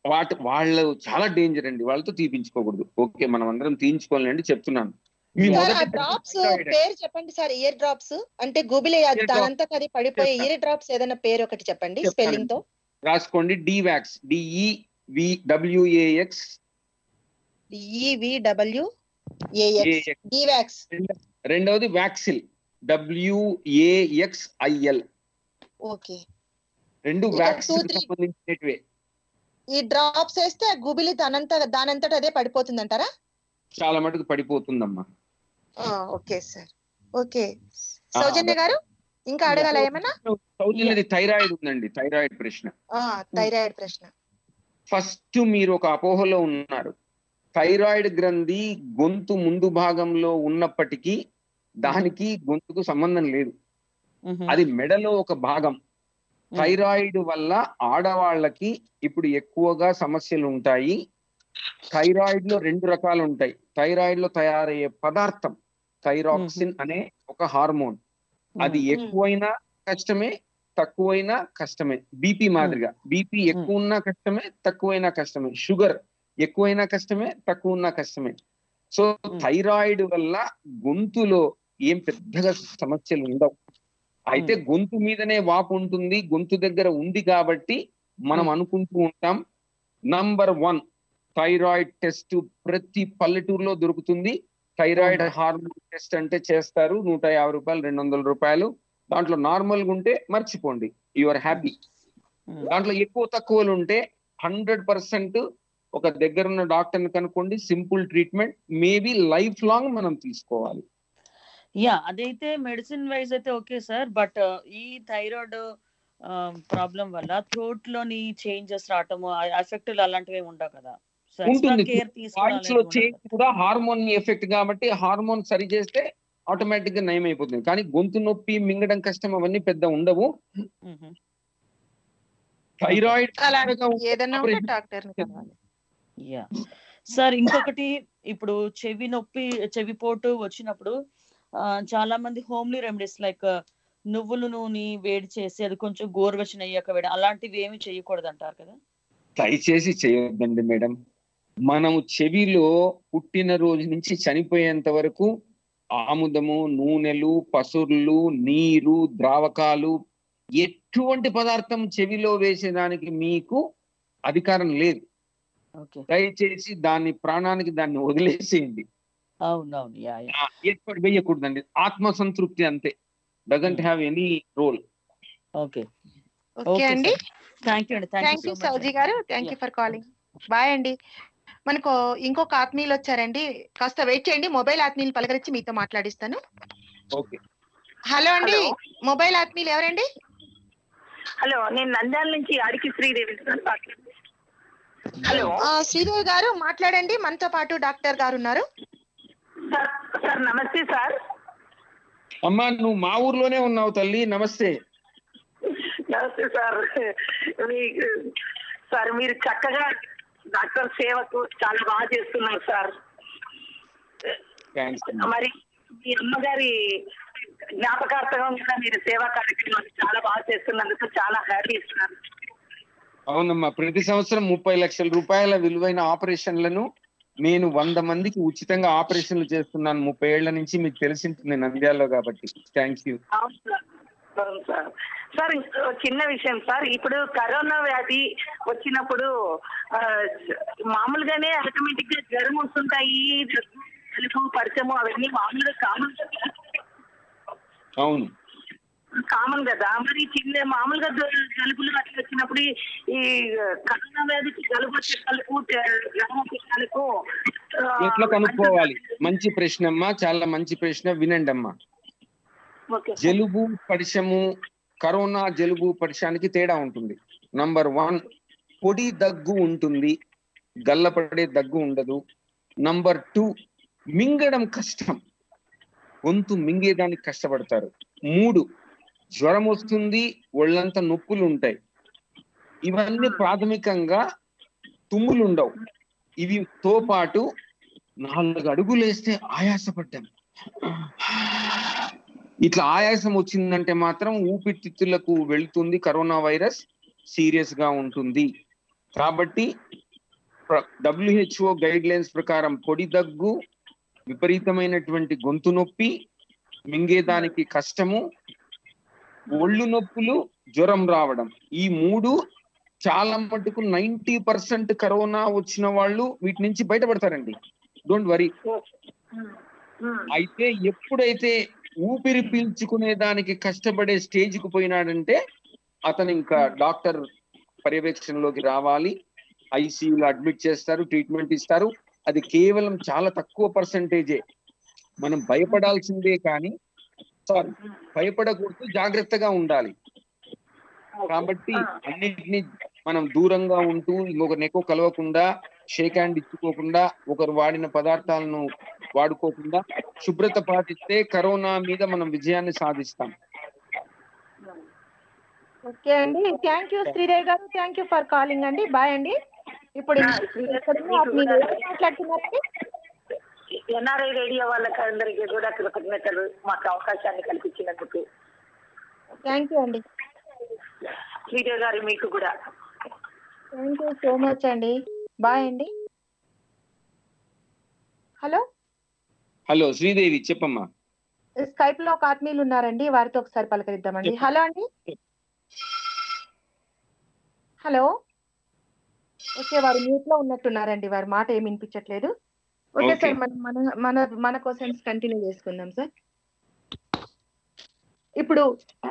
వాటి వాళ్ళు చాలా డేంజర్ అండి వాళ్ళతో తీపించుకోకూడదు ఓకే మనం అందరం తీయించుకోవాలండి చెప్తున్నాను మీ సార్ ఆ మొదటి డ్రాప్స్ thyroid. పేరు చెప్పండి సార్ ఇయర్ డ్రాప్స్ అంటే గూగుల్ Ear drops. దానంతా అది పడిపోయే చెప్తాను. ఇయర్ డ్రాప్స్ ఏదైనా పేరు ఒకటి చెప్పండి చెప్తానండి. స్పెల్లింగ్ తో రాసుకోండి Dewax D E V W A X E V W A X Dewax రెండవది వ్యాక్సిల్ డబ్ల్యూఏఎక్స్ఐఎల్ ఓకే రెండు ఇంకా వ్యాక్స్ two, three. సంబంధించినటివే ఈ డ్రాప్స్ వేస్తే ఆ గుబిలి దానంత దానంతట అదే పడిపోతుంది అంటారా చాలా మటుకు పడిపోతుందమ్మా ఓకే సార్ ఓకే సౌజన్య గారు ఇంకా అడగాల ఏమన్నా సౌజన్యది థైరాయిడ్ ఉందండి థైరాయిడ్ ప్రశ్న థైరాయిడ్ ప్రశ్న ఫస్ట్ మీరు ఒక అపోహలో ఉన్నారు థైరాయిడ్ గ్రంథి గొంతు ముందు భాగంలో ఉన్నప్పటికీ దానికి గొంతుకు సంబంధం లేదు అది మెడలో ఒక భాగం థైరాయిడ్ వల్ల ఆడవాళ్ళకి ఇప్పుడు ఎక్కువగా సమస్యలు ఉంటాయి థైరాయిడ్ లో రెండు రకాలు ఉంటాయి థైరాయిడ్ లో తయారయ్యే పదార్థం థైరాక్సిన్ అనే ఒక హార్మోన్ అది ఎక్కువైనా కష్టమే తక్కువైనా కష్టమే బీపీ మాదిరిగా బీపీ ఎక్కువ ఉన్నా కష్టమే తక్కువైనా కష్టమే షుగర్ ఎక్కువైనా కష్టమే తక్కువ ఉన్నా కష్టమే సో థైరాయిడ్ వల్ల గొంతులో ఏం పెద్దగా సమస్యలు ఉండవు అయితే గొంతు మీదనే వాపు ఉంటుంది గొంతు దగ్గర ఉంది కాబట్టి మనం అనుకుంటూ ఉంటాం నంబర్ వన్ థైరాయిడ్ టెస్ట్ ప్రతి పల్లెటూరులో దొరుకుతుంది థైరాయిడ్ హార్మోన్ టెస్ట్ అంటే చేస్తారు నూట యాభై రూపాయలు రెండు వందల రూపాయలు దాంట్లో నార్మల్ గా ఉంటే మర్చిపోండి యు ఆర్ హ్యాపీ దాంట్లో ఎక్కువ తక్కువలు ఉంటే హండ్రెడ్ పర్సెంట్ ఒక దగ్గరున్న డాక్టర్ని కనుక్కోండి simple treatment maybe life long మనం తీసుకోవాలి యా అదైతే మెడిసిన్ వైజ్ అయితే ఓకే సార్ బట్ ఈ థైరాయిడ్ ప్రాబ్లం వల్ల థ్రోట్ లోని చేంజెస్ రావటము ఎఫెక్ట్ అలాంటివి ఏమి ఉండవు కదా సో ఎక్స్ట్రా ఉంటుంది కేర్ వాయిస్ లో చేంజ్ కూడా హార్మోన్ ఎఫెక్ట్ కాబట్టి హార్మోన్ సరి చేస్తే ఆటోమేటిక్ గా నయం అయిపోతుంది కానీ గొంతు నొప్పి మింగడం కష్టం అవన్నీ పెద్ద ఉండవు థైరాయిడ్ అలా ఏదైనా ఉంటే డాక్టర్ యా సార్ ఇంకొకటి ఇప్పుడు చెవి నొప్పి చెవి పోటు వచ్చినప్పుడు ఆ, చాలా మంది హోమ్లీ రెమెడీస్ లైక్ నువ్వుల నూనె వేడి చేసి అది కొంచెం గోరువెచ్చని అయ్యాక వేడి అలాంటివి ఏమి చేయకూడదు అంటారు కదా దయచేసి చేయొద్దండి మేడం మనము చెవిలో పుట్టిన రోజు నుంచి చనిపోయేంత వరకు ఆముదము నూనెలు పసుర్లు నీరు ద్రావకాలు ఎటువంటి పదార్థం చెవిలో వేసేదానికి మీకు అధికారం లేదు ఓకే దయచేసి దాన్ని ప్రాణానికి దాన్ని వదిలేసేయండి అవునవును యా యా ఆ, ఎప్పటి వేయకూడదండి ఆత్మ సంతృప్తి అంతే doesn't have any role okay okay అండి థ్యాంక్ యూ అండి థ్యాంక్ యూ సౌజీ గారు thank you for calling bye అండి మనకు ఇంకొక ఆత్మీయులు వచ్చారండి కాస్త వెయిట్ చేయండి మొబైల్ ఆత్మీయులు పలకరించి మీతో మాట్లాడిస్తాను ఓకే హలో అండి మొబైల్ ఆత్మీయులు ఎవరండి హలో నేను నంద్యాల నుంచి అడికి శ్రీదేవి హలో ఆ, శ్రీదేవి గారు మాట్లాడండి మనతో పాటు డాక్టర్ గారు ఉన్నారు సార్ సార్ నమస్తే సార్ అమ్మా నువ్వు మా ఊర్లోనే ఉన్నావు తల్లి నమస్తే నమస్తే సార్ మీకు సార్ మీరు చక్కగా డాక్టర్ సేవకు చాలా బాగా చేస్తున్నారు సార్ థ్యాంక్స్ మరి మీ అమ్మగారి జ్ఞాపకార్థం కూడా మీరు సేవా కార్యక్రమాలు చాలా బాగా చేస్తున్నందుకు చాలా హ్యాపీ ఇస్తున్నారు అవునమ్మా ప్రతి సంవత్సరం ముప్పై లక్షల రూపాయల విలువైన ఆపరేషన్లను నేను వంద మందికి ఉచితంగా ఆపరేషన్లు చేస్తున్నాను ముప్పై ఏళ్ల నుంచి మీకు తెలిసి ఉంటుంది నంద్యాలలో కాబట్టి థ్యాంక్ యూ అవును సార్ అవును సార్ సార్ ఇంకో చిన్న విషయం సార్ ఇప్పుడు కరోనా వ్యాధి వచ్చినప్పుడు ఆ, మామూలుగానే ఆటోమేటిక్ గా జ్వరం వస్తుంటాయి జలుబు పరిచయము అవన్నీ మామూలుగా కామన్ అవును కామన్ కదా మరి చిన్న మామూలుగా జ- జలుబులు అట్లా వచ్చినప్పుడు ఈ- ఈ కరోనా వ్యాధికి జలుబు వచ్చే కలుపు జ్వరం వచ్చే కలుపు ఆ, ఎట్లా కనుక్కోవాలి మంచి ప్రశ్న అమ్మా చాలా మంచి ప్రశ్న వినండి అమ్మా ఓకే జలుబు పరిశము కరోనా జలుబు పరిశానికి తేడా ఉంటుంది నంబర్ వన్ పొడి దగ్గు ఉంటుంది గల్లపడే దగ్గు ఉండదు నంబర్ టూ మింగడం కష్టం గొంతు మింగేదానికి కష్టపడతారు మూడు జ్వరం వస్తుంది ఒళ్ళంతా నొప్పులు ఉంటాయి ఇవన్నీ ప్రాథమికంగా తుమ్ములు ఉండవు ఇవి తో పాటు నాలుగు అడుగులేస్తే ఆయాసపడ్డాం ఇట్లా ఆయాసం వచ్చిందంటే మాత్రం ఊపిరితిత్తులకు వెళ్తుంది కరోనా వైరస్ సీరియస్ గా ఉంటుంది కాబట్టి డబ్ల్యూహెచ్ఓ గైడ్ లైన్స్ ప్రకారం పొడి దగ్గు విపరీతమైనటువంటి గొంతు నొప్పి మింగేదానికి కష్టము ఒళ్ళు నొప్పులు జ్వరం రావడం ఈ మూడు చాలా మటుకు నైంటీ పర్సెంట్ కరోనా వచ్చిన వాళ్ళు వీటి నుంచి బయటపడతారండి డోంట్ వరీ అయితే ఎప్పుడైతే ఊపిరి పీల్చుకునే దానికి కష్టపడే స్టేజ్ కు పోయినాడంటే అతను ఇంకా డాక్టర్ పర్యవేక్షణలోకి రావాలి ఐసీయూలో అడ్మిట్ చేస్తారు ట్రీట్మెంట్ ఇస్తారు అది కేవలం చాలా తక్కువ పర్సంటేజే మనం భయపడాల్సిందే కానీ సారీ భయపడకూడదు జాగ్రత్తగా ఉండాలి కాబట్టి అన్నిటినీ మనం దూరంగా ఉంటూ ఇంకొకరిని ఎక్కువ కలవకుండా షేక్ హ్యాండ్ ఇచ్చుకోకుండా ఒకరు వాడిన పదార్థాలను వాడుకోకుండా శుభ్రత పాటిస్తే కరోనా మీద మనం విజయాన్ని సాధిస్తాం ఓకే అండి థ్యాంక్ యూ శ్రీదేవి గారు థ్యాంక్ యూ ఫర్ కాలింగ్ అండి బాయ్ అండి ఇప్పుడు ఎక్కడున్నా మీరు ఎవరు మాట్లాడుతున్నారండి ఎన్ఆర్ఐ రేడియో వాళ్ళకి అందరికీ కూడా కృతజ్ఞతలు మాకు అవకాశాన్ని కల్పించినందుకు థ్యాంక్ యూ అండి శ్రీదేవి గారు మీకు కూడా థ్యాంక్ యూ సో మచ్ అండి బాయ్ అండి హలో హలో శ్రీదేవి చెప్పమ్మా స్కైప్ లో ఒక ఆత్మీయులు ఉన్నారండి వారితో ఒకసారి పలకరిద్దామండి హలో అండి హలో ఓకే వారు మ్యూట్ లో ఉన్నట్టున్నారండి వారి మాట ఏమి వినిపించట్లేదు ఓకే Okay. సార్ మన మన మన మన క్వశ్చన్స్ కంటిన్యూ చేసుకుందాం సార్ ఇప్పుడు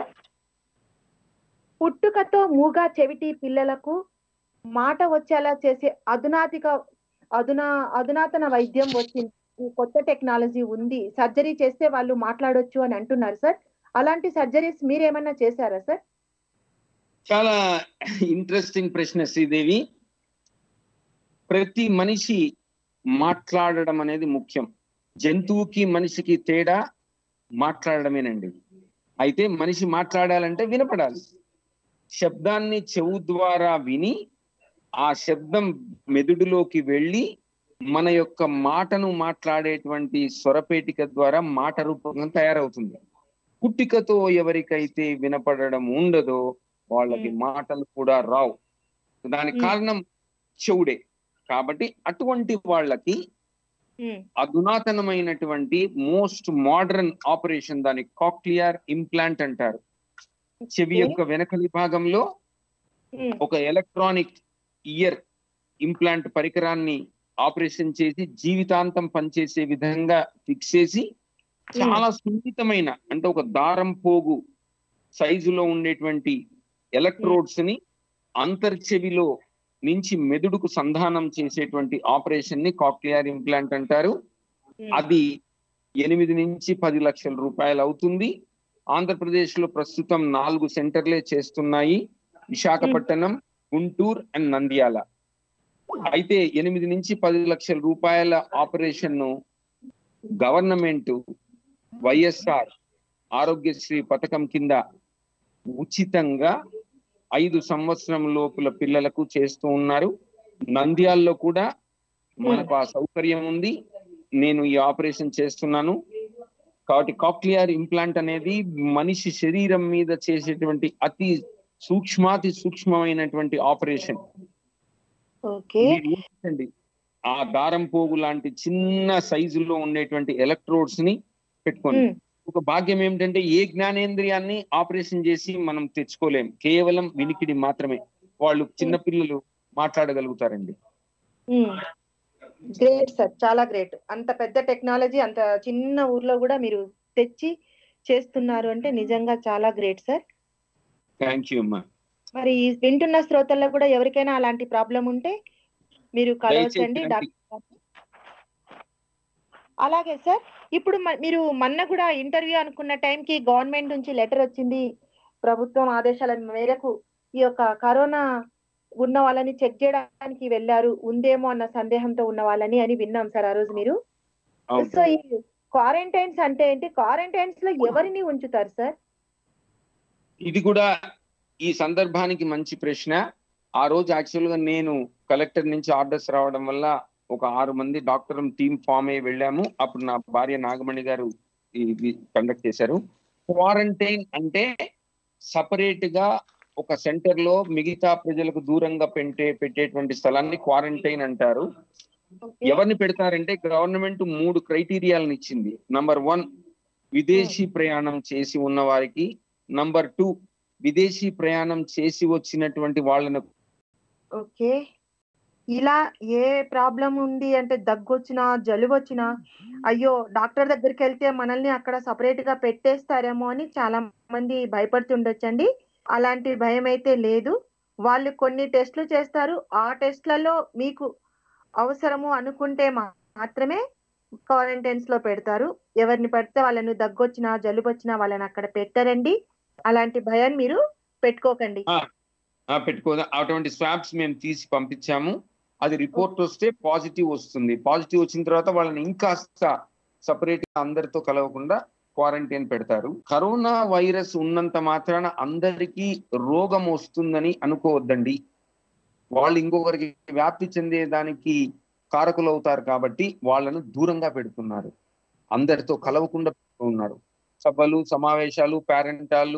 పుట్టుకతో మూగా చెవిటి పిల్లలకు మాట వచ్చేలా చేసే అధునాతిక అధునా అధునాతన వైద్యం వచ్చింది ఈ కొత్త టెక్నాలజీ ఉంది సర్జరీ చేస్తే వాళ్ళు మాట్లాడొచ్చు అని అంటున్నారు సార్ అలాంటి సర్జరీస్ మీరేమన్నా చేశారా సార్ చాలా ఇంట్రెస్టింగ్ ప్రశ్న శ్రీదేవి ప్రతి మనిషి మాట్లాడడం అనేది ముఖ్యం జంతువుకి మనిషికి తేడా మాట్లాడడమేనండి అయితే మనిషి మాట్లాడాలంటే వినపడాలి శబ్దాన్ని చెవు ద్వారా విని ఆ శబ్దం మెదుడులోకి వెళ్ళి మన యొక్క మాటను మాట్లాడేటువంటి స్వరపేటిక ద్వారా మాట రూపంగా తయారవుతుంది పుట్టికతో ఎవరికైతే వినపడడం ఉండదో వాళ్ళకి మాటలు కూడా రావు దానికి మ్మ్. కారణం చెవుడే కాబట్టి అటువంటి వాళ్ళకి అధునాతనమైనటువంటి మోస్ట్ మోడర్న్ ఆపరేషన్ దాని కాక్లియర్ ఇంప్లాంట్ అంటారు చెవి యొక్క వెనకలి భాగంలో ఒక ఎలక్ట్రానిక్ ఇయర్ ఇంప్లాంట్ పరికరాన్ని ఆపరేషన్ చేసి జీవితాంతం పనిచేసే విధంగా ఫిక్స్ చేసి చాలా సున్నితమైన అంటే ఒక దారం పోగు సైజులో ఉండేటువంటి ఎలక్ట్రోడ్స్ ని అంతర్చెవిలో నుంచి మెదుడుకు సంధానం చేసేటువంటి ఆపరేషన్ ని కాక్లియర్ ఇంప్లాంట్ అంటారు అది ఎనిమిది నుంచి పది లక్షల రూపాయలు అవుతుంది ఆంధ్రప్రదేశ్ లో ప్రస్తుతం నాలుగు సెంటర్లే చేస్తున్నాయి విశాఖపట్నం గుంటూరు అండ్ నంద్యాల అయితే ఎనిమిది నుంచి పది లక్షల రూపాయల ఆపరేషన్ ను గవర్నమెంట్ వైఎస్ఆర్ ఆరోగ్యశ్రీ పథకం కింద ఉచితంగా ఐదు సంవత్సరం లోపుల పిల్లలకు చేస్తూ ఉన్నారు నంద్యాల్లో కూడా మనకు ఆ సౌకర్యం ఉంది నేను ఈ ఆపరేషన్ చేస్తున్నాను కాబట్టి కాక్లియర్ ఇంప్లాంట్ అనేది మనిషి శరీరం మీద చేసేటువంటి అతి సూక్ష్మాతి సూక్ష్మమైనటువంటి ఆపరేషన్ ఓకే మీరు ఊహించండి ఆ దారం పోగు లాంటి చిన్న సైజులో ఉండేటువంటి ఎలక్ట్రోడ్స్ ని పెట్టుకోండి ఒక భాగ్యం ఏమిటంటే ఏ జ్ఞానేంద్రియాన్ని ఆపరేషన్ చేసి మనం తెచ్చుకోలేం కేవలం వినికిడి మాత్రమే వాళ్ళు చిన్న పిల్లలు మాట్లాడగలుగుతారండి గ్రేట్ సార్ చాలా గ్రేట్ అంత పెద్ద టెక్నాలజీ అంత చిన్న ఊర్లో కూడా మీరు తెచ్చి చేస్తున్నారు అంటే నిజంగా చాలా గ్రేట్ సార్ థ్యాంక్ యూ అమ్మా మరి ఈ వింటున్న శ్రోతల్లో కూడా ఎవరికైనా అలాంటి ప్రాబ్లం ఉంటే మీరు కలవచ్చండి దయచేసి రండి. డాక్టర్ అలాగే సార్ ఇప్పుడు మ- మీరు మొన్న కూడా ఇంటర్వ్యూ అనుకున్న టైంకి గవర్నమెంట్ నుంచి లెటర్ వచ్చింది ప్రభుత్వం ఆదేశాల మేరకు ఈ యొక్క కరోనా ఉన్న వాళ్ళని చెక్ చేయడానికి వెళ్ళారు ఉందేమో అన్న సందేహంతో ఉన్న వాళ్ళని అని విన్నాం సార్ ఆ రోజు మీరు అవును. సో ఈ క్వారంటైన్స్ అంటే ఏంటి క్వారంటైన్స్ లో ఎవరిని ఉంచుతారు సార్ ఇది కూడా ఈ సందర్భానికి మంచి ప్రశ్న ఆ రోజు యాక్చువల్ గా నేను కలెక్టర్ నుంచి ఆర్డర్స్ రావడం వల్ల ఒక ఆరు మంది డాక్టర్ టీమ్ ఫామ్ అయ్యి వెళ్ళాము అప్పుడు నా భార్య నాగమణి గారు ఇది కండక్ట్ చేశారు క్వారంటైన్ అంటే సపరేట్ గా ఒక సెంటర్ లో మిగతా ప్రజలకు దూరంగా పెట్టే పెట్టేటువంటి స్థలాన్ని క్వారంటైన్ అంటారు ఎవరిని పెడతారంటే గవర్నమెంట్ మూడు క్రైటీరియాలను ఇచ్చింది నంబర్ వన్ విదేశీ ప్రయాణం చేసి ఉన్న వారికి నంబర్ టూ విదేశీ ప్రయాణం చేసి వచ్చినటువంటి వాళ్ళను ఓకే ఇలా ఏ ప్రాబ్లం ఉంది అంటే దగ్గు వచ్చినా జలుబు వచ్చినా అయ్యో డాక్టర్ దగ్గరికి వెళ్తే మనల్ని అక్కడ సపరేట్ గా పెట్టేస్తారేమో అని చాలా మంది భయపడుతుండొచ్చండి అలాంటి భయం అయితే లేదు వాళ్ళు కొన్ని టెస్ట్లు చేస్తారు ఆ టెస్ట్లలో మీకు అవసరము అనుకుంటే మా- మాత్రమే క్వారంటైన్స్ లో పెడతారు ఎవరిని పడితే వాళ్ళను దగ్గు వచ్చినా జలుబు వచ్చినా వాళ్ళని అక్కడ పెట్టరండి అలాంటి భయాన్ని మీరు పెట్టుకోకండి ఆ, పెట్టుకోదా అటువంటి స్వాబ్స్ మేము తీసి పంపించాము అది రిపోర్ట్ వస్తే పాజిటివ్ వస్తుంది పాజిటివ్ వచ్చిన తర్వాత వాళ్ళని ఇంకాస్త సపరేట్ గా అందరితో కలవకుండా క్వారంటైన్ పెడతారు కరోనా వైరస్ ఉన్నంత మాత్రాన అందరికీ రోగం వస్తుందని అనుకోవద్దండి వాళ్ళు ఇంకొకరికి వ్యాప్తి చెందేదానికి కారకులు అవుతారు కాబట్టి వాళ్ళను దూరంగా పెడుతున్నారు అందరితో కలవకుండా ఉన్నారు సభలు సమావేశాలు పేరెంటాలు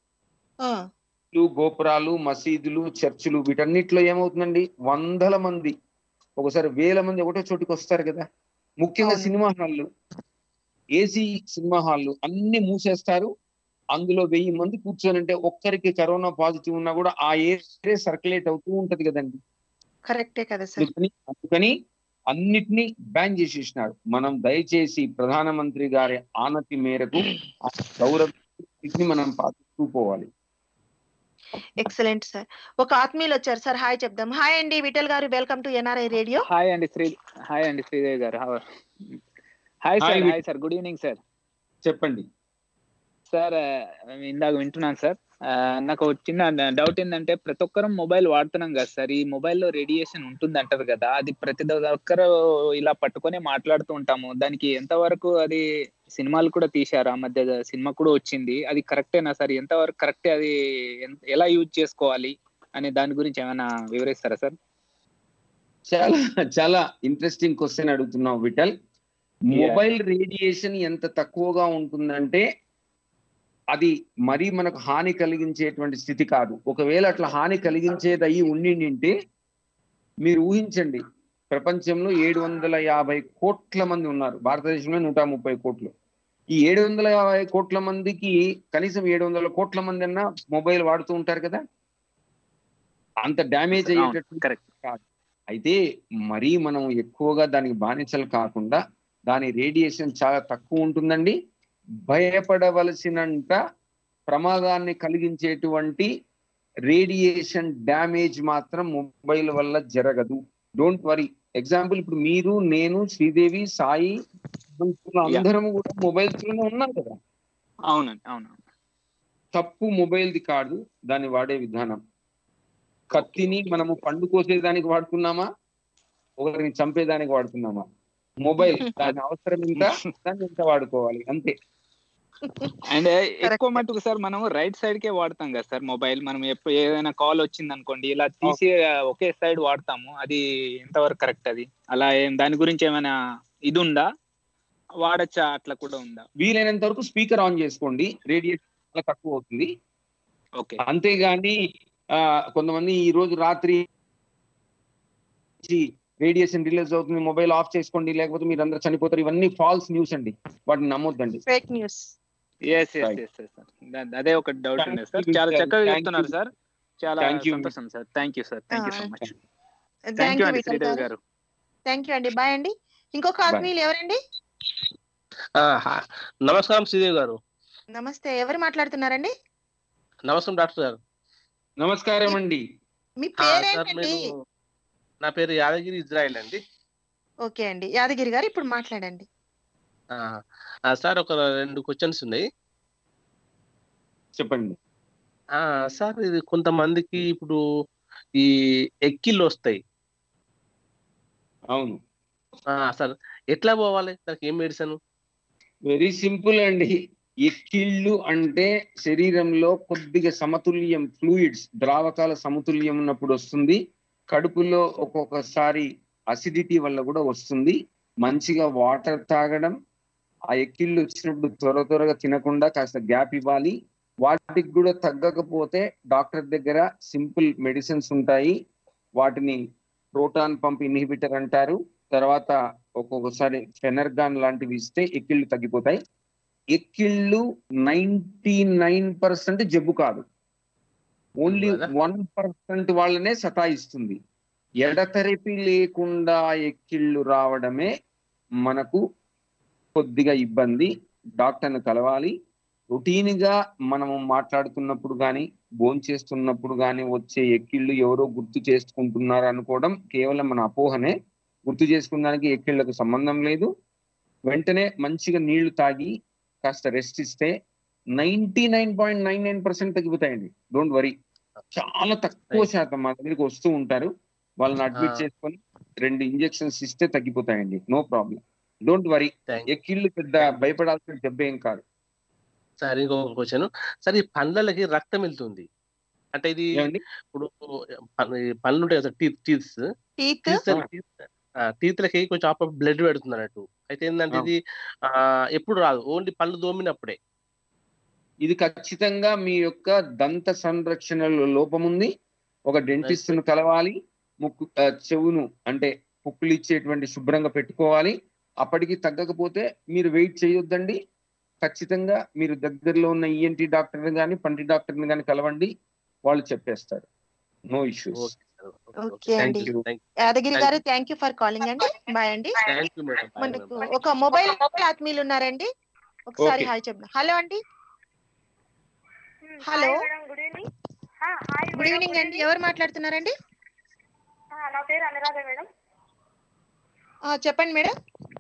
ఇల్లు, గోపురాలు మసీదులు చర్చిలు వీటన్నిటిలో ఏమవుతుందండి వందల మంది ఒకసారి వేల మంది ఒకటే చోటుకి వస్తారు కదా ముఖ్యంగా సినిమా హాళ్ళు ఏసీ సినిమా హాళ్ళు అన్ని మూసేస్తారు అందులో వెయ్యి మంది కూర్చొని ఒక్కరికి కరోనా పాజిటివ్ ఉన్నా కూడా ఆ ఏరియా సర్క్యులేట్ అవుతూ ఉంటది కదండి కరెక్టే కదా సార్ అందుకని అందుకని అన్నిటినీ బ్యాన్ చేసేసినారు మనం దయచేసి ప్రధానమంత్రి గారి ఆనతి మేరకు ఆ గౌరవ మనం పాటిస్తూ పోవాలి ఎక్సలెంట్ సార్ ఒక ఆత్మీయులు వచ్చారు సార్ హాయ్ చెప్దాం హాయ్ అండి విఠల్ గారు welcome to NRI radio hi అండి శ్రీ హాయ్ అండి శ్రీదేవి గారు hi Hi, sir Vic- hi sir good evening sir చెప్పండి సార్ ఇందాక వింటున్నాను సార్ ఆ, నాకు ఒక చిన్న డౌట్ ఏంటంటే ప్రతి ఒక్కరం మొబైల్ వాడుతున్నాం కదా సార్ ఈ మొబైల్లో రేడియేషన్ ఉంటుంది అంటారు కదా అది ప్రతి ఒక్కరు ఇలా పట్టుకొని మాట్లాడుతూ ఉంటాము దానికి ఎంతవరకు అది సినిమాలు కూడా తీశారు ఆ మధ్య సినిమా కూడా వచ్చింది అది కరెక్టేనా సార్ ఎంతవరకు కరెక్టే అది ఎంత- ఎలా యూజ్ చేసుకోవాలి అనే దాని గురించి ఏమైనా వివరిస్తారా సార్ చాలా చాలా ఇంట్రెస్టింగ్ క్వశ్చన్ అడుగుతున్నావు విఠల్ మొబైల్ రేడియేషన్ ఎంత తక్కువగా ఉంటుందంటే అది మరీ మనకు హాని కలిగించేటువంటి స్థితి కాదు ఒకవేళ అట్లా హాని కలిగించేది అయ్యి ఉండింటే మీరు ఊహించండి ప్రపంచంలో ఏడు వందల యాభై కోట్ల మంది ఉన్నారు భారతదేశంలో నూట ముప్పై కోట్లు ఈ ఏడు వందల యాభై కోట్ల మందికి కనీసం ఏడు వందల కోట్ల మంది అన్నా మొబైల్ వాడుతూ ఉంటారు కదా అంత డ్యామేజ్ అవును, అయ్యేటట్టు correct. కాదు అయితే మరీ మనం ఎక్కువగా దానికి బానిసలు కాకుండా దాని రేడియేషన్ చాలా తక్కువ ఉంటుందండి భయపడవలసినంత ప్రమాదాన్ని కలిగించేటువంటి రేడియేషన్ డ్యామేజ్ మాత్రం మొబైల్ వల్ల జరగదు డోంట్ వరీ ఎగ్జాంపుల్ ఇప్పుడు మీరు నేను శ్రీదేవి సాయి అందరం కూడా మొబైల్స్ లోనే ఉన్నాం కదా అవునండి అవును తప్పు మొబైల్ది కాదు దాన్ని వాడే విధానం కత్తిని మనము పండు కోసేదానికి వాడుతున్నామా ఒకరిని చంపేదానికి వాడుతున్నామా మొబైల్ దాని అవసరం ఎంత దాన్ని ఎంత వాడుకోవాలి అంతే అండ్ ఎక్కువ మటుకు సార్ మనం రైట్ సైడ్ కే వాడతాం కదా సార్ మొబైల్ మనం ఎప్పుడు ఏదైనా కాల్ వచ్చింది అనుకోండి ఇలా తీసి ఒకే సైడ్ వాడతాము అది ఎంతవరకు కరెక్ట్ అది అలా ఏం దాని గురించి ఏమైనా ఇది ఉందా వాడచ్చా అట్లా కూడా ఉందా వీలైనంత వరకు స్పీకర్ ఆన్ చేసుకోండి రేడియేషన్ చాలా తక్కువ అవుతుంది ఓకే అంతేగాని ఆ, కొంతమంది ఈ రోజు రాత్రి రేడియేషన్ రిలీజ్ అవుతుంది మొబైల్ ఆఫ్ చేసుకోండి లేకపోతే మీరు అందరు చనిపోతారు ఇవన్నీ ఫాల్స్ న్యూస్ అండి వాటిని నమ్మొద్దండి fake news yes yes Right. Yes sir అదే ఒక డౌట్ Thank ఉంది సార్ you, చాలా sir. చక్కగా Thank చెప్తున్నారు you. సార్ చాలా Thank you. సంతోషం sir thank you sir thank you so much thank thank you you అండి విఠల్ శ్రీదేవి గారు గారు థ్యాంక్ యూ అండి బాయ్ అండి ఇంకొక ఆత్మీయులు ఎవరండి నమస్కారం శ్రీదేవి గారు నమస్తే ఎవరు మాట్లాడుతున్నారండి నమస్కారం డాక్టర్ గారు నమస్కారం అండి మీ ఆ, సార్ పేరేంటండి నేను నా పేరు యాదగిరి ఇజ్రాయిల్ అండి ఓకే అండి యాదగిరి గారు ఇప్పుడు మాట్లాడండి ఆ, ఆ, సార్ ఒక రెండు క్వశ్చన్స్ ఉన్నాయి చెప్పండి ఆ, సార్ ఇది కొంతమందికి ఇప్పుడు ఈ ఎక్కిళ్ళు వస్తాయి అవును ఆ, సార్ ఎట్లా పోవాలి దానికి ఏం మెడిసిన్ వెరీ సింపుల్ అండి ఎక్కిళ్ళు అంటే శరీరంలో కొద్దిగా సమతుల్యం ఫ్లూయిడ్స్ ద్రావకాల సమతుల్యం ఉన్నప్పుడు వస్తుంది కడుపులో ఒక్కొక్కసారి అసిడిటీ వల్ల కూడా వస్తుంది మంచిగా వాటర్ తాగడం ఆ ఎక్కిళ్ళు వచ్చినప్పుడు త్వర త్వరగా తినకుండా కాస్త గ్యాప్ ఇవ్వాలి వాటికి కూడా తగ్గకపోతే డాక్టర్ దగ్గర సింపుల్ మెడిసిన్స్ ఉంటాయి వాటిని ప్రోటాన్ పంప్ ఇన్హిబిటర్ అంటారు తర్వాత ఒక్కొక్కసారి ఫెనర్గాన్ లాంటివి ఇస్తే ఎక్కిళ్ళు తగ్గిపోతాయి ఎక్కిళ్ళు నైన్టీ నైన్ పర్సెంట్ జబ్బు కాదు ఓన్లీ వన్ పర్సెంట్ వాళ్ళనే సతాయిస్తుంది ఎడతెరిపి లేకుండా ఎక్కిళ్ళు రావడమే మనకు కొద్దిగా ఇబ్బంది డాక్టర్ని కలవాలి రొటీన్ గా మనము మాట్లాడుతున్నప్పుడు కానీ చేస్తున్నప్పుడు కానీ వచ్చే ఎక్కిళ్ళు ఎవరో గుర్తు చేసుకుంటున్నారు అనుకోవడం కేవలం మన అపోహనే గుర్తు చేసుకున్నానికి ఎక్కిళ్లకు సంబంధం లేదు వెంటనే మంచిగా నీళ్లు తాగి కాస్త రెస్ట్ ఇస్తే ninety nine point nine nine percent తగ్గిపోతాయండి డోంట్ వరీ చాలా తక్కువ శాతం మా దగ్గరికి వస్తూ ఉంటారు వాళ్ళని అడ్మిట్ Ah. చేసుకొని రెండు ఇంజెక్షన్స్ ఇస్తే తగ్గిపోతాయండి నో ప్రాబ్లం డోంట్ వరీ ఎక్కిళ్ళు పెద్ద భయపడాల్సిన దెబ్బ ఏం కాదు సార్ ఇంకొక క్వశ్చన్ సార్ ఈ పండ్లకి రక్తం వెళ్తుంది అంటే ఇది ఇప్పుడు పన్- ఈ పళ్ళు ఉంటాయి కదా టీత్ టీత్స్ టీత్ టీత్ లకి కొంచెం ఆప బ్లడ్ పెడుతుంది అన్నట్టు అయితే ఏంటంటే ఇది ఆ, ఎప్పుడు రాదు ఓన్లీ పళ్ళు దోమినప్పుడే ఇది ఖచ్చితంగా మీ యొక్క దంత సంరక్షణలో లోపం ఉంది ఒక డెంటిస్ట్ ను కలవాలి ముక్కు ఆ, చెవును అంటే పుక్కులు ఇచ్చేటువంటి శుభ్రంగా పెట్టుకోవాలి అప్పటికి తగ్గకపోతే మీరు వెయిట్ చేయొద్దండి ఖచ్చితంగా మీరు దగ్గరలో ఉన్న ఈఎన్టీ డాక్టర్ని కానీ పంటి డాక్టర్ని కానీ కలవండి వాళ్ళు చెప్పేస్తారు నో ఇష్యూస్ ఓకే అండి యాదగిరి గారు థ్యాంక్ యూ ఫర్ కాలింగ్ అండి బాయ్ అండి థ్యాంక్ యూ మేడం మనకు ఒక మొబైల్ ఆత్మీయులు ఉన్నారండి ఒకసారి Okay. హాయ్ చెప్పండి హలో అండి hello good evening good evening అండి ఎవరు మాట్లాడుతున్నారండి నా పేరు అనురాధ మేడం ఆ, చెప్పండి మేడం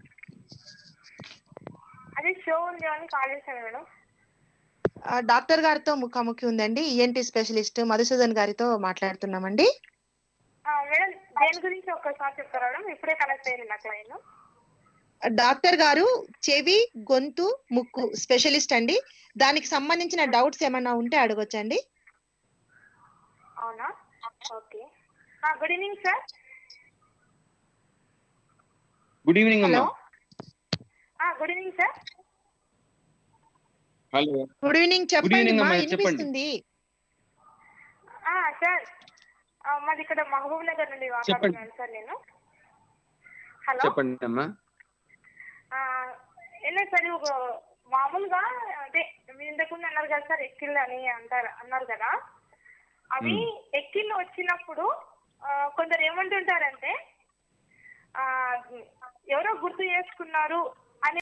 అదే షో ఉంది అని కాల్ చేశాను మేడం ఆ, డాక్టర్ గారితో ముఖాముఖి ఉందండి ఈఎన్టీ స్పెషలిస్ట్ మధుసూదన్ గారితో మాట్లాడుతున్నామండి ఆ, మేడం దేని గురించి ఒక్కసారి చెప్తారా మేడం ఇప్పుడే కనెక్ట్ అయింది నాకు లైన్ డాక్టర్ గారు చెవి గొంతు ముక్కు స్పెషలిస్ట్ అండి దానికి సంబంధించిన డౌట్స్ ఏమన్నా ఉంటే అడగొచ్చండి అవునా okay good evening sir good evening అమ్మా good evening sir hello good evening Good చెప్పండి evening మా అమ్మా, చెప్పండి. వినిపిస్తుంది సార్ మాది ఇక్కడ మహబూబ్ నగర్ నుండి మాట్లాడుతున్నాను సార్ నేను హలో చెప్పండి అమ్మా ఏం లేదు సార్ ఒక మామూలుగా అదే మీరు ఇంతకుముందు అన్నారు కదా సార్ ఎక్కిళ్ళు అని అంటారు అన్నారు కదా అవి ఎక్కిళ్ళు వచ్చినప్పుడు ఆ, కొందరు ఏమంటుంటారంటే ఆ, ఎవరో గుర్తు చేసుకున్నారు అని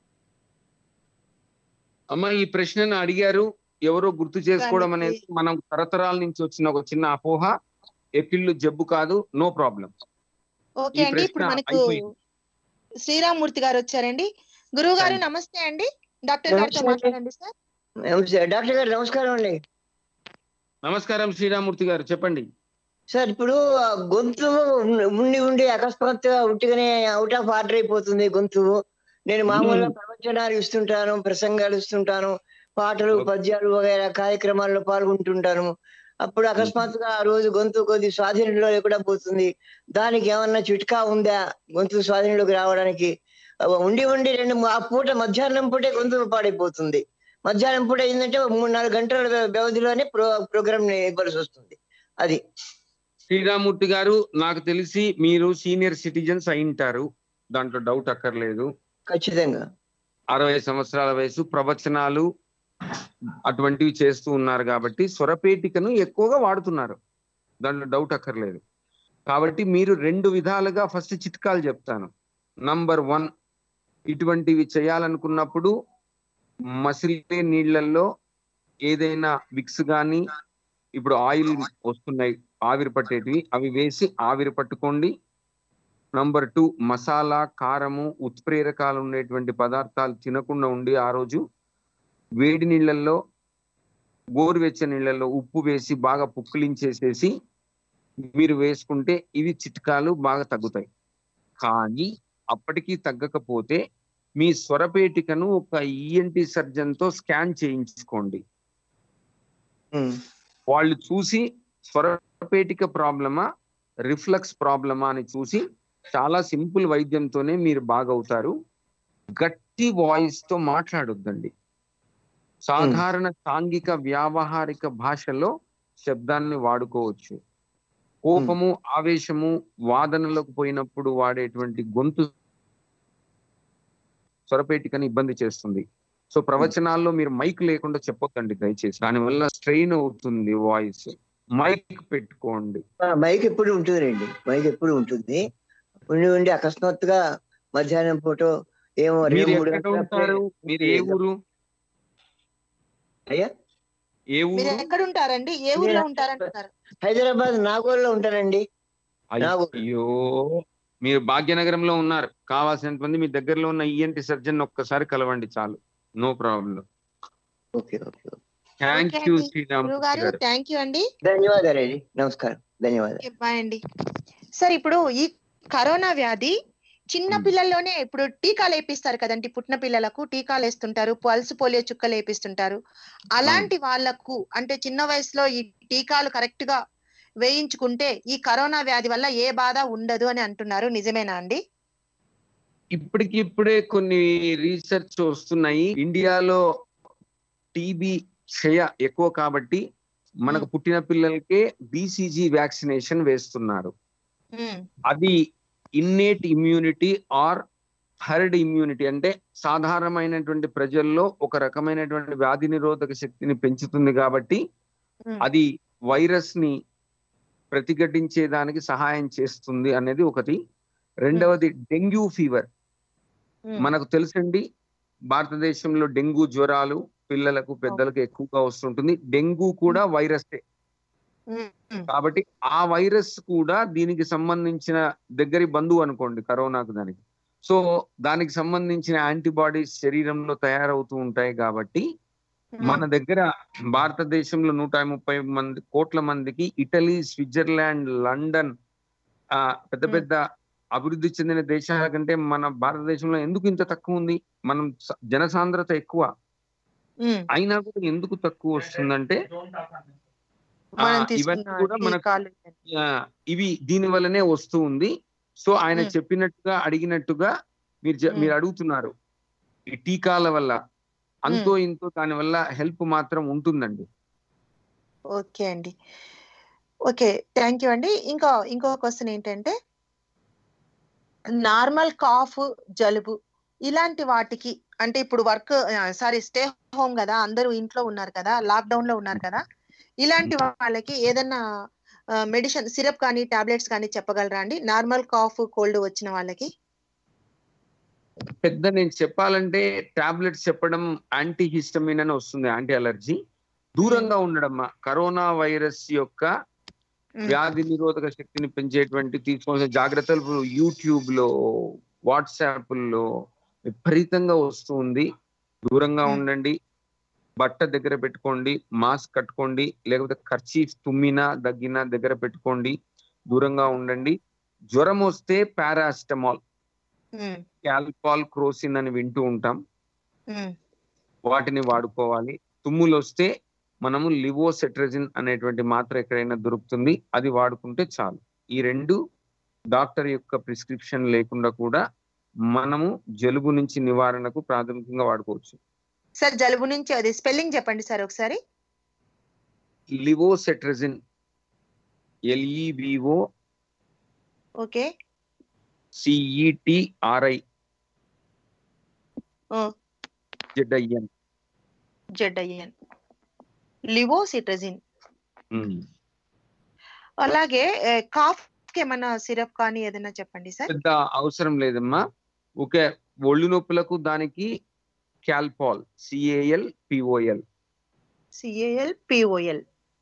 అమ్మ ఈ ప్రశ్నను అడిగారు ఎవరో గుర్తు చేసుకోవడం అనేది మనం తరతరాల నుంచి వచ్చిన ఒక చిన్న అపోహ ఎక్కిళ్ళు జబ్బు కాదు నో ప్రాబ్లం ఓకే అండి ఇప్పుడు మనకు శ్రీరామ్మూర్తి గారు వచ్చారండి గురువు గారు నమస్తే అండి డాక్టర్ గారితో నమస్తే అండి. మాట్లాడండి సార్ నమస్తే. డాక్టర్ గారు నమస్కారం అండి నమస్కారం శ్రీరామూర్తి గారు చెప్పండి సార్ ఇప్పుడు ఆ గొంతు ఉం- ఉండి ఉండి అకస్మాత్తుగా ఉట్టిగానే అవుట్ ఆఫ్ ఆర్డర్ అయిపోతుంది గొంతు నేను మామూలుగా ప్రవచనాలు ఇస్తుంటాను ప్రసంగాలు ఇస్తుంటాను పాటలు పద్యాలు వగైరా కార్యక్రమాల్లో పాల్గొంటుంటాను అప్పుడు అకస్మాత్తుగా ఆ రోజు గొంతు కొద్ది స్వాధీనంలో లేకుండా పోతుంది దానికి ఏమన్నా చిట్కా ఉందా గొంతు స్వాధీనంలోకి రావడానికి ఆ ఉండి ఉండి రెండు ఆ పూట మధ్యాహ్నం పూటే గొంతు పాడైపోతుంది మధ్యాహ్నం పూట ఏంటంటే మూడు నాలుగు గంటల వ్య- వ్యవధిలోనే ప్రో ప్రోగ్రామ్ ఇవ్వాల్సి వస్తుంది అది శ్రీరామూర్తి గారు నాకు తెలిసి మీరు సీనియర్ సిటిజన్స్ అయింటారు దాంట్లో డౌట్ అక్కర్లేదు ఖచ్చితంగా అరవై సంవత్సరాల వయసు ప్రవచనాలు అటువంటివి చేస్తూ ఉన్నారు కాబట్టి స్వరపేటికను ఎక్కువగా వాడుతున్నారు దాంట్లో డౌట్ అక్కర్లేదు కాబట్టి మీరు రెండు విధాలుగా ఫస్ట్ చిట్కాలు చెప్తాను నంబర్ వన్ ఇటువంటివి చేయాలనుకున్నప్పుడు మసిలే నీళ్ళల్లో ఏదైనా విక్స్ కానీ ఇప్పుడు ఆయిల్ వస్తున్నాయి ఆవిరి పట్టేటివి అవి వేసి ఆవిరి పట్టుకోండి నంబర్ టూ మసాలా కారము ఉత్ప్రేరకాలు ఉండేటువంటి పదార్థాలు తినకుండా ఉండి ఆ రోజు వేడి నీళ్ళల్లో గోరువెచ్చని నీళ్ళల్లో ఉప్పు వేసి బాగా పుక్కిలించేసేసి మీరు వేసుకుంటే ఇవి చిట్కాలు బాగా తగ్గుతాయి కానీ అప్పటికీ తగ్గకపోతే మీ స్వరపేటికను ఒక ఈఎన్టి సర్జన్ తో స్కాన్ చేయించుకోండి వాళ్ళు చూసి స్వరపేటిక ప్రాబ్లమా రిఫ్లక్స్ ప్రాబ్లమా అని చూసి చాలా సింపుల్ వైద్యంతోనే మీరు బాగవుతారు గట్టి వాయిస్ తో మాట్లాడొద్దండి సాధారణ సాంఘిక వ్యావహారిక భాషలో శబ్దాన్ని వాడుకోవచ్చు కోపము ఆవేశము వాదనలకు పోయినప్పుడు వాడేటువంటి గొంతు స్వరపేటికని ఇబ్బంది చేస్తుంది సో ప్రవచనాల్లో మీరు మైక్ లేకుండా చెప్పొద్దండి దయచేసి దానివల్ల స్ట్రెయిన్ అవుతుంది వాయిస్ మైక్ పెట్టుకోండి మైక్ ఎప్పుడు ఉంటుందండి మైక్ ఎప్పుడు ఉంటుంది ఉండి ఉండి అకస్మాత్తుగా మధ్యాహ్నం పూట ఏమో మీరు రేపు మూడు ఎక్కడ గంటలప్పుడే ఉంటారు మీరు ఏ ఊరు అయ్యా ఏ మీరు ఊరు ఎక్కడ ఉంటారండి ఏ ఊర్లో ఉంటారంటున్నారు హైదరాబాద్ నాగోల్లో ఉంటానండి అయ్యో మీరు భాగ్యనగరంలో ఉన్నారు కావాల్సినంత మంది మీ దగ్గరలో ఉన్న ఈఎన్టీ సర్జన్ ఒక్కసారి కలవండి చాలు no problem okay okay thank okay you అండి. శ్రీరామ్ గురువు గారు గారు థ్యాంక్ యూ అండి ధన్యవాదాలండి నమస్కారం ధన్యవాదాలు బాయ్ అండి సార్ ఇప్పుడు ఈ కరోనా వ్యాధి చిన్న పిల్లల్లోనే ఇప్పుడు టీకాలు వేపిస్తారు కదండి పుట్టిన పిల్లలకు టీకాలు వేస్తుంటారు పల్స్ పోలియో చుక్కలు వేపిస్తుంటారు అలాంటి వాళ్ళకు అంటే చిన్న వయసులో ఈ టీకాలు కరెక్ట్ గా వేయించుకుంటే ఈ కరోనా వ్యాధి వల్ల ఏ బాధ ఉండదు అని అంటున్నారు నిజమేనా అండి ఇప్పటికిప్పుడే కొన్ని రీసెర్చ్ వస్తున్నాయి ఇండియాలో టీబీ క్షయ ఎక్కువ కాబట్టి మనకు పుట్టిన పిల్లలకే బీసీజీ వ్యాక్సినేషన్ వేస్తున్నారు అది innate immunity or herd immunity అంటే సాధారణమైనటువంటి ప్రజల్లో ఒక రకమైనటువంటి వ్యాధి నిరోధక శక్తిని పెంచుతుంది కాబట్టి అది వైరస్ ని ప్రతిఘటించేదానికి సహాయం చేస్తుంది అనేది ఒకటి రెండవది డెంగ్యూ ఫీవర్ మనకు తెలుసండి భారతదేశంలో డెంగ్యూ జ్వరాలు పిల్లలకు పెద్దలకు ఎక్కువగా వస్తుంటుంది డెంగ్యూ కూడా వైరసే కాబట్టి ఆ వైరస్ కూడా దీనికి సంబంధించిన దగ్గరి బంధువు అనుకోండి కరోనాకు దానికి సో దానికి సంబంధించిన యాంటీబాడీస్ శరీరంలో తయారవుతూ ఉంటాయి కాబట్టి మన దగ్గర భారతదేశంలో నూట ముప్పై మంది కోట్ల మందికి ఇటలీ స్విట్జర్లాండ్ లండన్ ఆ పెద్ద పెద్ద అభివృద్ధి చెందిన దేశాల కంటే మన భారతదేశంలో ఎందుకు ఇంత తక్కువ ఉంది మనం స- జనసాంద్రత ఎక్కువ అయినా కూడా ఎందుకు తక్కువ వస్తుందంటే ఆ, మనం ఇవన్నీ తీసుకున్న కూడా మనకు టీకాలు ఆ, ఇవి దీని వల్లనే వస్తూ ఉంది సో ఆయన మ్మ్. చెప్పినట్టుగా అడిగినట్టుగా మీరు చె- మీరు అడుగుతున్నారు ఈ టీకాల వల్ల అంతో ఇంతో దాని వల్ల హెల్ప్ మాత్రం ఉంటుందండి ఓకే అండి ఓకే థ్యాంక్ యూ అండి ఇంకా ఇంకో క్వశ్చన్ ఏంటంటే నార్మల్ కాఫ్ జలుబు ఇలాంటి వాటికి అంటే ఇప్పుడు వర్క్ సారీ స్టే హోమ్ కదా అందరూ ఇంట్లో ఉన్నారు కదా లాక్డౌన్ లో ఉన్నారు కదా ఇలాంటి వాళ్ళకి ఏదన్నా మెడిసిన్ సిరప్ కానీ టాబ్లెట్స్ కానీ చెప్పగలరా అండి నార్మల్ కాఫ్ కోల్డ్ వచ్చిన వాళ్ళకి పెద్ద నేను చెప్పాలంటే టాబ్లెట్స్ చెప్పడం యాంటీ హిస్టమిన్ అని వస్తుంది యాంటీ అలర్జీ దూరంగా ఉండడం కరోనా వైరస్ యొక్క వ్యాధి నిరోధక శక్తిని పెంచేటువంటి తీసుకోవాల్సిన జాగ్రత్తలు ఇప్పుడు యూట్యూబ్ లో వాట్సాప్ లో విపరీతంగా వస్తుంది దూరంగా ఉండండి బట్ట దగ్గర పెట్టుకోండి మాస్క్ కట్టుకోండి లేకపోతే ఖర్చీఫ్ తుమ్మినా దగ్గినా దగ్గర పెట్టుకోండి దూరంగా ఉండండి జ్వరం వస్తే పారాస్టమాల్ క్యాల్పాల్ క్రోసిన్ అని వింటూ ఉంటాం వాటిని వాడుకోవాలి తుమ్ములు వస్తే మనము లివోసెట్రజిన్ అనేటువంటి మాత్ర ఎక్కడైనా దొరుకుతుంది అది వాడుకుంటే చాలు ఈ రెండు డాక్టర్ యొక్క ప్రిస్క్రిప్షన్ లేకుండా కూడా మనము జలుబు నుంచి నివారణకు ప్రాథమికంగా వాడుకోవచ్చు సార్ జలుబు నుంచి అది స్పెల్లింగ్ చెప్పండి సార్ ఒకసారి లివోసెట్రజిన్ ఎల్ఈబిఓ ఓకే సిఈటిఆర్ఐ జెడ్ఐఎన్ జెడ్ఐఎన్ లివోసిట్రజిన్ అలాగే కాఫ్ కి ఏమైనా సిరప్ కానీ ఏదైనా చెప్పండి సార్ పెద్ద అవసరం లేదమ్మా ఓకే ఒళ్ళు నొప్పులకు దానికి Calpol C A L P O L C A L P O L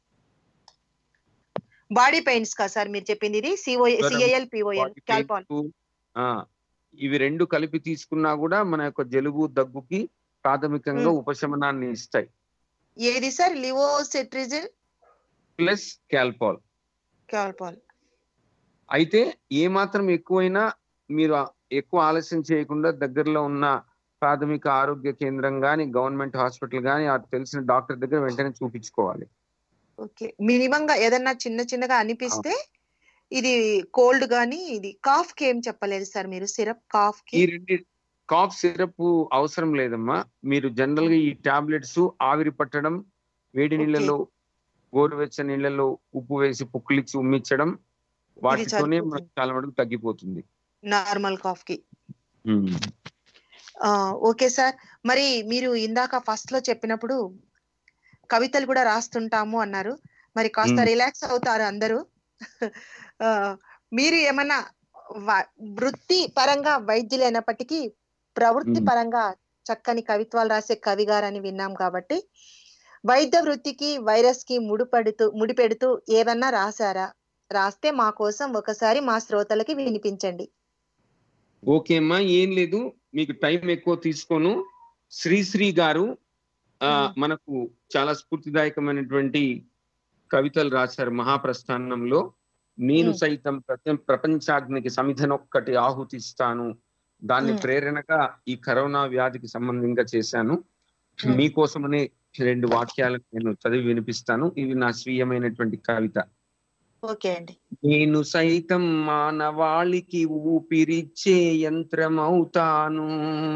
body pains కా సార్ మీరు చెప్పింది ఇది సిఓ సిఏఎల్ పిఓఎల్ క్యాల్పాల్ ఇవి రెండు కలిపి తీసుకున్నా కూడా మన యొక్క జలుబు దగ్గుకి ప్రాథమికంగా మ్మ్. ఉపశమనాన్ని ఇస్తాయి ఏది సార్ లివోసిట్రిజిన్ ప్లస్ క్యాల్పాల్ క్యాల్పాల్ అయితే ఏ మాత్రం ఎక్కువైనా మీరు ఆ- ఎక్కువ ఆలస్యం చేయకుండా దగ్గరలో ఉన్న ప్రాథమిక ఆరోగ్య కేంద్రం కానీ గవర్నమెంట్ హాస్పిటల్ కానీ ఆ తెలిసిన డాక్టర్ దగ్గర వెంటనే చూపించుకోవాలి ఓకే మినిమం గా ఏదన్నా చిన్న చిన్నగా అనిపిస్తే ఇది కోల్డ్ గానీ ఇది కాఫ్ కి ఏం చెప్పలేదు సార్ మీరు సిరప్ కాఫ్ ఈ కి రెండు కాఫ్ సిరప్ అవసరం లేదమ్మా మీరు జనరల్ గా ఈ టాబ్లెట్స్ ఆవిరి పట్టడం వేడి నీళ్ళలో గోరువెచ్చని నీళ్ళలో ఉప్పు వేసి పుక్కులిచ్చి ఉమ్మించడం వాటితోనే సరిపోతుంది. మనకు చాలా మటుకు తగ్గిపోతుంది నార్మల్ కాఫ్ కి ఉమ్. ఆ, ఓకే సార్ మరి మీరు ఇందాక ఫస్ట్ లో చెప్పినప్పుడు కవితలు కూడా రాస్తుంటాము అన్నారు మరి కాస్త మ్మ్. రిలాక్స్ అవుతారు అందరూ ఆ, మీరు ఏమన్నా వ- వృత్తి పరంగా వైద్యులైనప్పటికీ ప్రవృత్తి మ్మ్. పరంగా చక్కని కవిత్వాలు రాసే కవి గారని విన్నాం కాబట్టి వైద్య వృత్తికి వైరస్ కి ముడిపడుతూ ముడిపెడుతూ ఏదన్నా రాశారా రాస్తే మా కోసం ఒకసారి మా శ్రోతలకి వినిపించండి ఓకే అమ్మా ఏం లేదు మీకు టైం ఎక్కువ తీసుకోను శ్రీశ్రీ గారు ఆ మనకు చాలా స్ఫూర్తిదాయకమైనటువంటి కవితలు రాశారు మహాప్రస్థానంలో నేను మ్మ్. సైతం ప్రప- ప్రపంచాగ్నికి సమిధనొక్కటి ఆహుతిస్తాను దాన్ని మ్మ్. ప్రేరణగా ఈ కరోనా వ్యాధికి సంబంధంగా చేశాను మీకోసమనే రెండు వాక్యాలు నేను చదివి వినిపిస్తాను ఇవి నా స్వీయమైనటువంటి కవిత ఓకే అండి నేను సైతం మానవాళికి ఊపిరిచ్చే యంత్రమవుతాను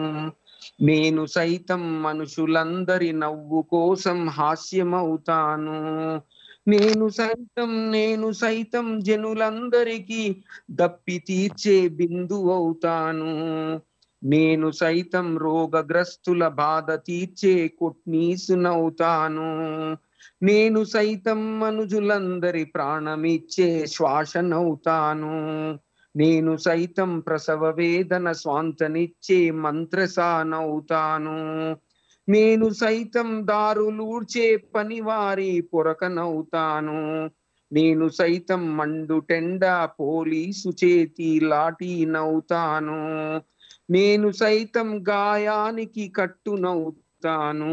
నేను సైతం మనుషులందరి నవ్వు కోసం హాస్యమవుతాను నేను సైతం నేను సైతం జనులందరికీ దప్పి తీర్చే బిందు అవుతాను నేను సైతం రోగగ్రస్తుల బాధ తీర్చే కొట్నీసునవుతాను నేను సైతం మనుజులందరి ప్రాణమిచ్చే శ్వాసనవుతాను నేను సైతం ప్రసవ వేదన స్వాంతనిచ్చే మంత్రసానవుతాను నేను సైతం దారులూడ్చే పనివారి పొరకనవుతాను నేను సైతం మండుటెండ పోలీసు చేతి లాఠీనవుతాను నేను సైతం గాయానికి కట్టునవుతాను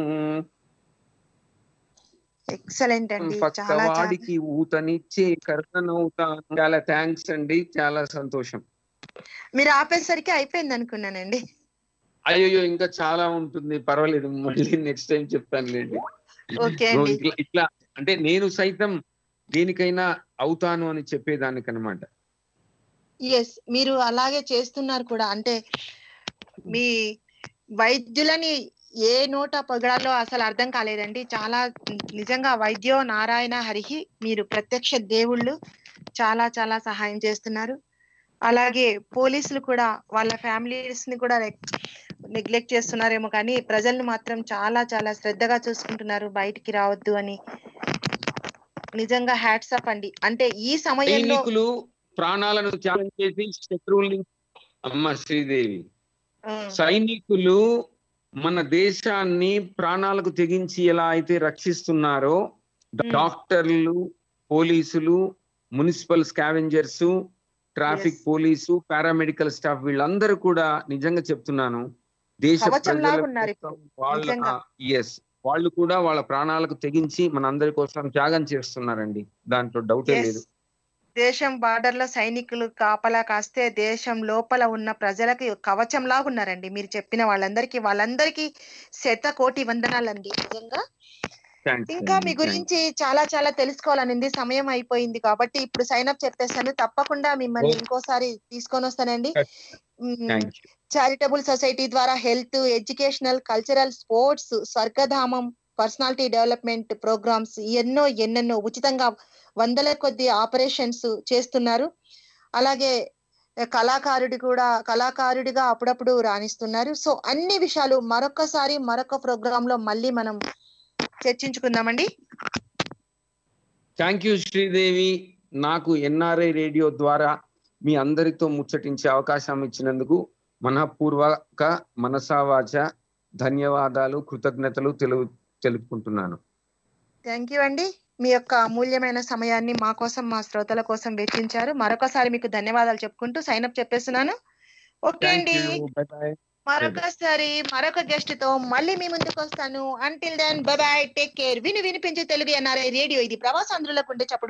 ఎక్సలెంట్ అండి చాలా చాలా పక్కవాడికి ఊతనిచ్చే కర్తనవుతాను చాలా థ్యాంక్స్ అండి చాలా సంతోషం మీరు ఆపేసరికి అయిపోయింది అనుకున్నానండి అయ్యో ఇంకా చాలా ఉంటుంది పర్వాలేదు మళ్ళీ నెక్స్ట్ టైం చెప్తానులేండి ఓకే నువ్వు అండి ఇట్లా ఇట్లా అంటే నేను సైతం దేనికైనా అవుతాను అని చెప్పేదానికనమాట ఎస్ మీరు అలాగే చేస్తున్నారు కూడా అంటే మీ వైద్యులని ఏ నోట పొగడాలో అసలు అర్థం కాలేదండి చాలా నిజంగా వైద్యో నారాయణ హరిహి మీరు ప్రత్యక్ష దేవుళ్ళు చాలా చాలా సహాయం చేస్తున్నారు అలాగే పోలీసులు కూడా వాళ్ళ ఫ్యామిలీస్ ని కూడా నెగ్లెక్ట్ చేస్తున్నారేమో కానీ ప్రజల్ని మాత్రం చాలా చాలా శ్రద్ధగా చూసుకుంటున్నారు బయటికి రావద్దు అని నిజంగా హ్యాట్స్ అప్ అండి అంటే ఈ సమయంలో సైనికులు ప్రాణాలను త్యాగం చేసి శత్రువుల్ని అమ్మ శ్రీదేవి ఆ, సైనికులు మన దేశాన్ని ప్రాణాలకు తెగించి ఎలా అయితే రక్షిస్తున్నారో డాక్టర్లు పోలీసులు municipal scavengers traffic police paramedical staff వీళ్ళందరూ కూడా నిజంగా చెప్తున్నాను దేశ కవచంలాగా ప్రజల ఉన్నారు కోసం ఇప్పుడు వాళ్ళ నిజంగా ఎస్ వాళ్ళు కూడా వాళ్ళ ప్రాణాలకు తెగించి మన అందరి కోసం త్యాగం చేస్తున్నారండి దాంట్లో డౌటే Yes. లేదు దేశం బార్డర్ లో సైనికులు కాపలా కాస్తే దేశం లోపల ఉన్న ప్రజలకి కవచంలాగా ఉన్నారండి మీరు చెప్పిన వాళ్ళందరికీ వాళ్ళందరికీ శత కోటి వందనాలండి నిజంగా థ్యాంక్స్ ఇంకా మీ గురించి చాలా చాలా తెలుసుకోవాలనింది సమయం అయిపోయింది కాబట్టి ఇప్పుడు సైన్ అప్ చెప్పేస్తాను తప్పకుండా మిమ్మల్ని ఓ. ఇంకోసారి తీసుకొని వస్తానండి థ్యాంక్ యూ చారిటబుల్ సొసైటీ ద్వారా హెల్త్ ఎడ్యుకేషనల్ కల్చరల్ స్పోర్ట్స్ స్వర్గధామం పర్సనాలిటీ డెవలప్మెంట్ ప్రోగ్రామ్స్ ఎన్నో ఎన్నెన్నో ఉచితంగా వందల కొద్ది ఆపరేషన్స్ చేస్తున్నారు అలాగే కళాకారుడి కూడా కళాకారుడిగా అప్పుడప్పుడు రాణిస్తున్నారు సో అన్ని విషయాలు మరొకసారి మరొక ప్రోగ్రామ్ లో మళ్ళీ మనం చర్చించుకుందామండి థ్యాంక్ యూ శ్రీదేవి నాకు ఎన్ఆర్ఐ రేడియో ద్వారా మీ అందరితో ముచ్చటించే అవకాశం ఇచ్చినందుకు మనపూర్వక మనసావాచ ధన్యవాదాలు కృతజ్ఞతలు తెలు తెలుపుకుంటున్నాను థ్యాంక్ యూ అండి మీ యొక్క అమూల్యమైన సమయాన్ని మా కోసం మా శ్రోతల కోసం వెచ్చించారు మరొకసారి మీకు ధన్యవాదాలు చెప్పుకుంటూ సైన్ అప్ చెప్పేస్తున్నాను ఓకే థ్యాంక్ అండి యూ బై బాయ్ మరొకసారి మరొక గెస్ట్ తో మళ్ళీ మీ ముందుకు వస్తాను until then bye bye take care విని వినిపించే తెలుగు ఎన్ఆర్ఐ రేడియో ఇది ప్రవాసాంధ్రులకు ఉండే చప్పుడు